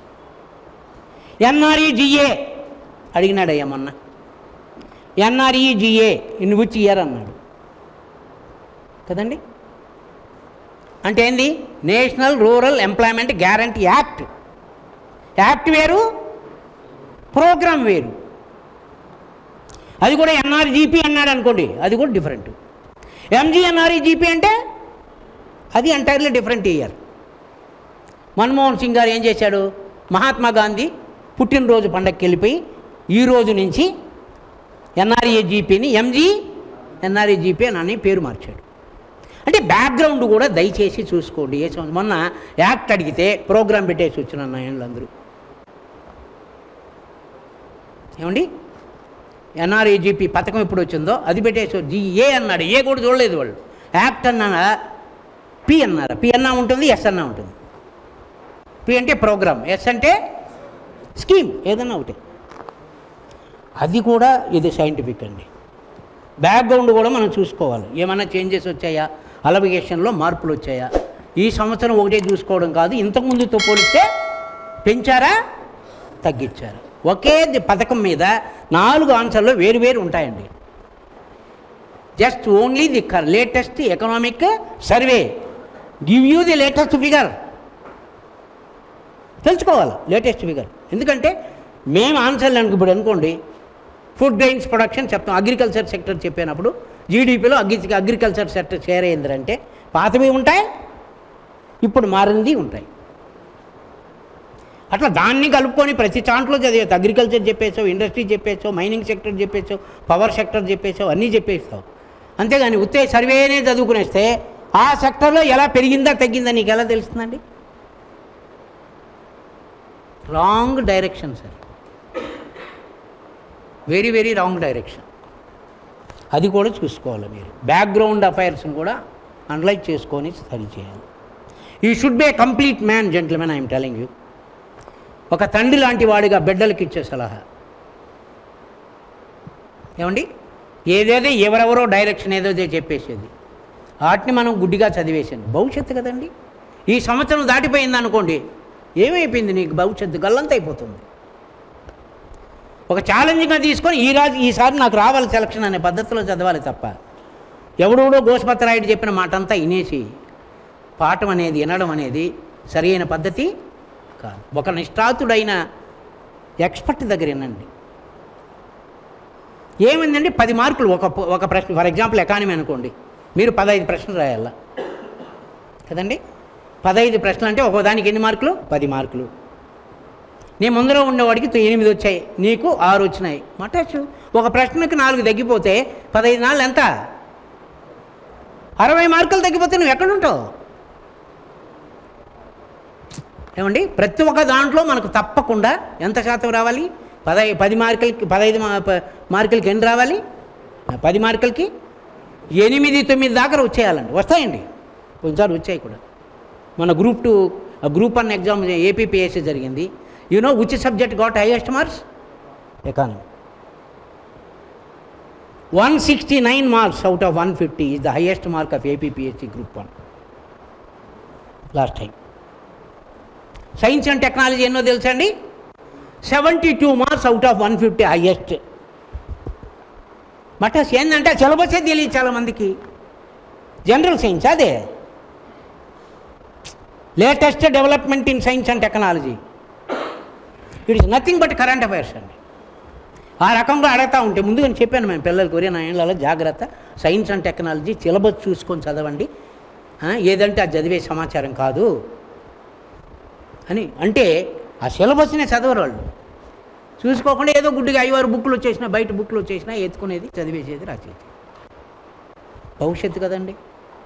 ఎన్ఆర్ఈజిఏ అడిగినాడయ్యా మొన్న ఎన్ఆర్ఈజిఏ ఇన్ విచ్ ఇయర్ అన్నాడు కదండి అంటే ఏంది national rural employment guarantee act act వేరు ప్రోగ్రామ్ వేరు అది కూడా ఎన్ఆర్జీపీ అన్నాడు అనుకోండి అది కూడా డిఫరెంట్ ఎంజీఎన్ఆర్ఈజీపీ అంటే అది entirely different year Manmohan Singh గారు ఏం చేశాడు మహాత్మా గాంధీ పుట్టినరోజు పండగకి వెళ్ళిపోయి ఈ రోజు నుంచి ఎన్ఆర్ఏజీపీని ఎంజీ ఎన్ఆర్ఏజీపీ అని పేరు మార్చాడు అంటే బ్యాక్గ్రౌండ్ కూడా దయచేసి చూసుకోండి ఏ సంవత్సరం మొన్న యాక్ట్ అడిగితే ప్రోగ్రామ్ పెట్టేసి వచ్చిన నాయనలు అందరూ ఏమండి ఎన్ఆర్ఏజీపీ పథకం ఎప్పుడు వచ్చిందో అది పెట్టేసి జీ ఏ అన్నాడు ఏ కూడా చూడలేదు వాళ్ళు యాక్ట్ అన్నాడా పి అన్నారా పి అన్నా ఉంటుంది ఎస్ అన్నా ఉంటుంది పి అంటే ప్రోగ్రామ్ ఎస్ అంటే స్కీమ్ ఏదన్నా ఒకటి అది కూడా ఇది సైంటిఫిక్ అండి బ్యాక్గ్రౌండ్ కూడా మనం చూసుకోవాలి ఏమైనా చేంజెస్ వచ్చాయా అలవిగేషన్లో మార్పులు వచ్చాయా ఈ సంవత్సరం ఒకటే చూసుకోవడం కాదు ఇంతకుముందుతో పోలిస్తే పెంచారా తగ్గించారా ఒకే ది- పథకం మీద నాలుగు ఆన్సర్లు వేరు వేరు ఉంటాయండి just only the latest economic survey give you the latest figure తెలుసుకోవాలి లేటెస్ట్ ఫిగర్ ఎందుకంటే మేము ఆన్సర్లు అనుకు ఇప్పుడు అనుకోండి ఫుడ్ గ్రెయిన్స్ ప్రొడక్షన్ చెప్తాం అగ్రికల్చర్ సెక్టర్ చెప్పినప్పుడు జీడిపిలో అగ్రి అగ్రికల్చర్ సెక్టర్ షేర్ అయిందంటే పాతవి ఉంటాయి ఇప్పుడు మారింది ఉంటాయి అట్లా దాన్ని కలుపుకొని ప్రతి చాంట్లో చదివేది అగ్రికల్చర్ చెప్పేసావు ఇండస్ట్రీ చెప్పేసావు మైనింగ్ సెక్టర్ చెప్పేసావు పవర్ సెక్టర్ చెప్పేసావు అన్నీ చెప్పేస్తావు అంతేగాని ఉత్తే సర్వేనే చదువుకునేస్తే ఆ సెక్టర్లో ఎలా పెరిగిందా తగ్గిందా నీకు ఎలా తెలుస్తుందండి wrong direction sir very very wrong direction అది కూడా చూసుకోవాలి మీరు బ్యాక్గ్రౌండ్ అఫైర్స్ని కూడా అనలైజ్ చేసుకొని స్టడీ చేయాలి he should be a complete man gentlemen I'm telling you ఒక తండ్రి లాంటి వాడిగా బిడ్డలకి ఇచ్చే సలహా ఏమండి ఏదేదో ఎవరెవరో డైరెక్షన్ ఏదోదో చెప్పేసేది వాటిని మనం గుడ్డిగా చదివేసాను భవిష్యత్తు కదండి ఈ సంవత్సరం దాటిపోయింది అనుకోండి ఏమైపోయింది నీకు భవిష్యత్తు గల్లంత అయిపోతుంది ఒక ఛాలెంజ్గా తీసుకొని ఈ రాజు ఈసారి నాకు రావాలి సెలక్షన్ అనే పద్ధతిలో చదవాలి తప్ప ఎవడెవడో గోస్పత్రాయుడు చెప్పిన మాట అంతా వినేసి పాఠం అనేది వినడం అనేది సరైన పద్ధతి కాదు ఒక నిష్ఠాతుడైన ఎక్స్పర్ట్ దగ్గర వినండి ఏమైందండి పది మార్కులు ఒక ఒక ప్రశ్న ఫర్ ఎగ్జాంపుల్ ఎకానమీ అనుకోండి మీరు పదహైదు ప్రశ్నలు రాయాల కదండి పదహైదు ప్రశ్నలు అంటే ఒక దానికి ఎన్ని మార్కులు పది మార్కులు నీ ముందర ఉండేవాడికి తొ- ఎనిమిది వచ్చాయి నీకు ఆరు వచ్చినాయి మటచ్చు ఒక ప్రశ్నకి నాలుగు తగ్గిపోతే పదహైదు నాలుగు ఎంత అరవై మార్కులు తగ్గిపోతే నువ్వు ఎక్కడుంటావు ఏమండి ప్రతి ఒక్క దాంట్లో మనకు తప్పకుండా ఎంత శాతం రావాలి పదహై పది మార్కులకి పదహైదు మా- ప- మార్కులకి ఎన్ని రావాలి ఆ, పది మార్కులకి ఎనిమిది తొమ్మిది దాకా వచ్చేయాలండి వస్తాయండి కొంచెం వచ్చాయి కూడా మన group two group one exam APPSC జరిగింది you know which subject got highest marks economy one sixty nine marks out of one fifty is the highest mark of APPSC group one last time science and technology ఎన్నో తెలుసా అండి seventy two marks out of one fifty highest మటస్ ఏంటంటే సిలబసే తెలియదు చాలామందికి general science అదే latest development in science and technology it is nothing but current affairs అండి ఆ రకంగా అడుగుతూ ఉంటే ముందుగా నేను చెప్పాను మేము పిల్లలకి ఒరే నా ఏళ్ళలో జాగ్రత్త సైన్స్ అండ్ టెక్నాలజీ సిలబస్ చూసుకొని చదవండి ఆ, ఏదంటే అది చదివే సమాచారం కాదు అని అంటే ఆ సిలబస్నే చదవరు వాళ్ళు చూసుకోకుండా ఏదో గుడ్డిగా ఐవారు బుక్లు వచ్చేసినా బయట బుక్లు వచ్చేసినా ఎత్తుకునేది చదివేసేది రాసేది భవిష్యత్తు కదండి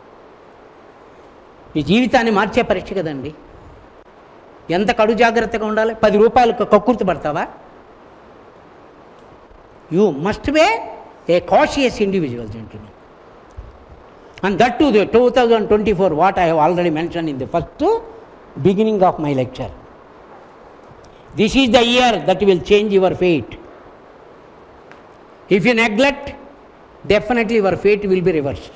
ఈ జీవితాన్ని మార్చే పరీక్ష కదండి ఎంత కడు జాగ్రత్తగా ఉండాలి పది రూపాయలకు కక్కుర్తి పడతావా you must be a cautious individual gentlemen and that to the two thousand twenty four what I have already mention in the first beginning of my lecture this is the year that will change your fate if you neglect definitely your fate will be reversed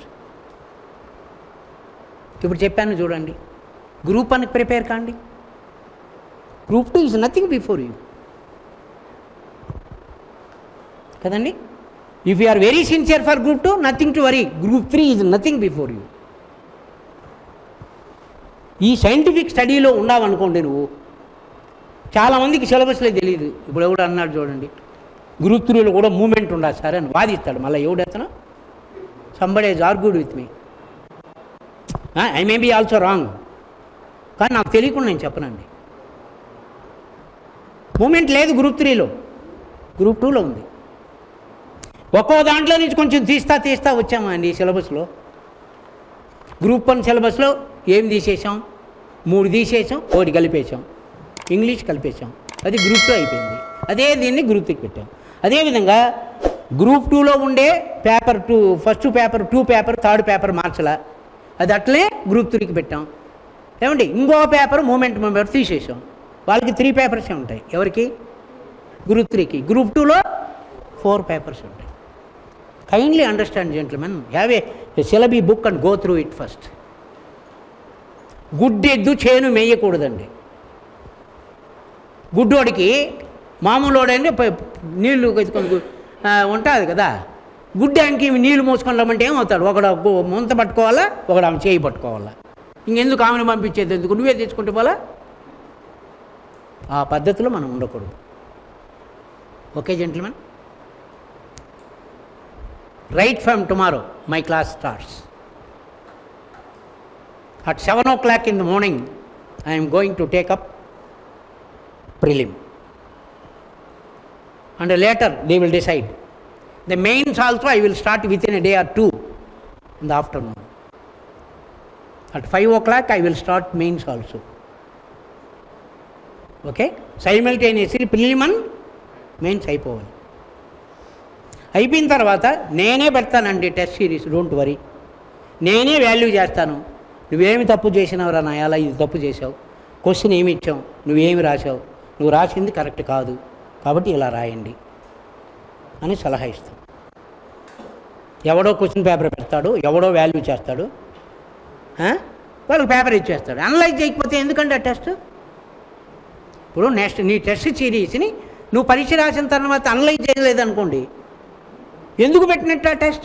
ఇప్పుడు చెప్పాను చూడండి group అని prepare కాండి group two is nothing before you కదండి if you are very sincere for group two nothing to worry group three is nothing before you ఈ scientific స్టడీలో ఉన్నావనుకోండి నువ్వు చాలామందికి సిలబస్లే తెలియదు ఇప్పుడు ఎవడు అన్నాడు చూడండి గ్రూప్ త్రీలో కూడా మూమెంట్ ఉండాలి సార్ అని వాదిస్తాడు మళ్ళీ ఎవడు ఎత్తను somebody is argued with me I may be also wrong కానీ నాకు తెలియకుండా నేను చెప్పనండి మూమెంట్ లేదు గ్రూప్ త్రీలో గ్రూప్ టూలో ఉంది ఒక్కో దాంట్లో నుంచి కొంచెం తీస్తా తీస్తా వచ్చామా అండి ఈ సిలబస్లో గ్రూప్ వన్ సిలబస్లో ఏం తీసేసాం మూడు తీసేసాం ఒకటి కలిపేసాం ఇంగ్లీష్ కలిపేసాం అది గ్రూప్ టూ అయిపోయింది అదే దీన్ని గ్రూప్ త్రీకి పెట్టాం అదేవిధంగా గ్రూప్ టూలో ఉండే paper two first paper two paper third paper మార్చలా అది అట్లే గ్రూప్ త్రీకి పెట్టాం ఏమండి ఇంకో పేపర్ మూమెంట్ పేపర్ తీసేసాం వాళ్ళకి త్రీ పేపర్సే ఉంటాయి ఎవరికి గ్రూప్ త్రీకి గ్రూప్ టూలో ఫోర్ పేపర్స్ ఉంటాయి kindly understand gentlemen have a syllabi book and go through it first గుడ్డెద్దు చేను మేయకూడదండి గుడ్డోడికి మామూలుడైనా నీళ్లు ఎత్తుకొని ఉంటుంది కదా గుడ్డానికి నీళ్లు మోసుకొని రమ్మంటే ఏమవుతాడు ఒకడు గు- ముంత పట్టుకోవాలా ఒకడు ఆమె చేయి పట్టుకోవాలా ఇంకెందుకు ఆమెను పంపించేది ఎందుకు నువ్వే తెచ్చుకుంటే పోలా ఆ పద్ధతిలో మనం ఉండకూడదు okay gentlemen right from tomorrow my class starts at seven o'clock in the morning I'm going to take up prelim. And later they will decide. The mains also I will start within a day or two in the afternoon. At 5 o'clock I will start mains also. Okay simultaneously prelim and mains అయిపోవాలి అయిపోయిన తర్వాత నేనే పెడతానండి test series don't worry నేనే value చేస్తాను నువ్వేమి తప్పు చేసినావురా నాయాల ఇది తప్పు చేసావు క్వశ్చన్ ఏమి ఇచ్చావు నువ్వేమి రాసావు నువ్వు రాసింది కరెక్ట్ కాదు కాబట్టి ఇలా రాయండి అని సలహా ఇస్తాం ఎవడో క్వశ్చన్ పేపర్ పెడతాడు ఎవడో వాల్యూ చేస్తాడు ఆ? వాళ్ళకి పేపర్ ఇచ్చేస్తాడు అనలైజ్ చేయకపోతే ఎందుకంటే ఆ టెస్ట్ ఇప్పుడు నెక్స్ట్ నీ టెస్ట్ సిరీస్ని నువ్వు పరీక్ష రాసిన తర్వాత అనలైజ్ చేయలేదనుకోండి ఎందుకు పెట్టినట్టు ఆ టెస్ట్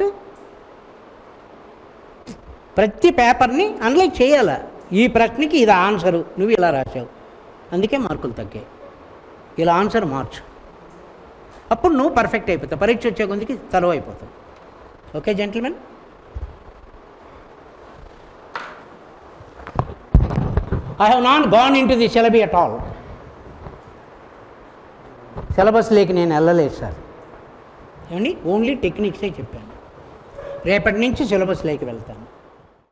ప్రతి పేపర్ని అనలైజ్ చేయాల ఈ ప్రశ్నకి ఇది ఆన్సరు నువ్వు ఇలా రాసావు అందుకే మార్కులు తగ్గాయి ఇలా ఆన్సర్ మార్చు అప్పుడు నువ్వు పర్ఫెక్ట్ అయిపోతావు పరీక్ష వచ్చే కొందికి తలవ అయిపోతావు okay gentlemen I have not gone into the syllabi at all syllabus లేక నేను వెళ్ళలేదు సార్ ఏమండి ఓన్లీ టెక్నిక్సే చెప్పాను రేపటి నుంచి సిలబస్ లేకి వెళ్తాను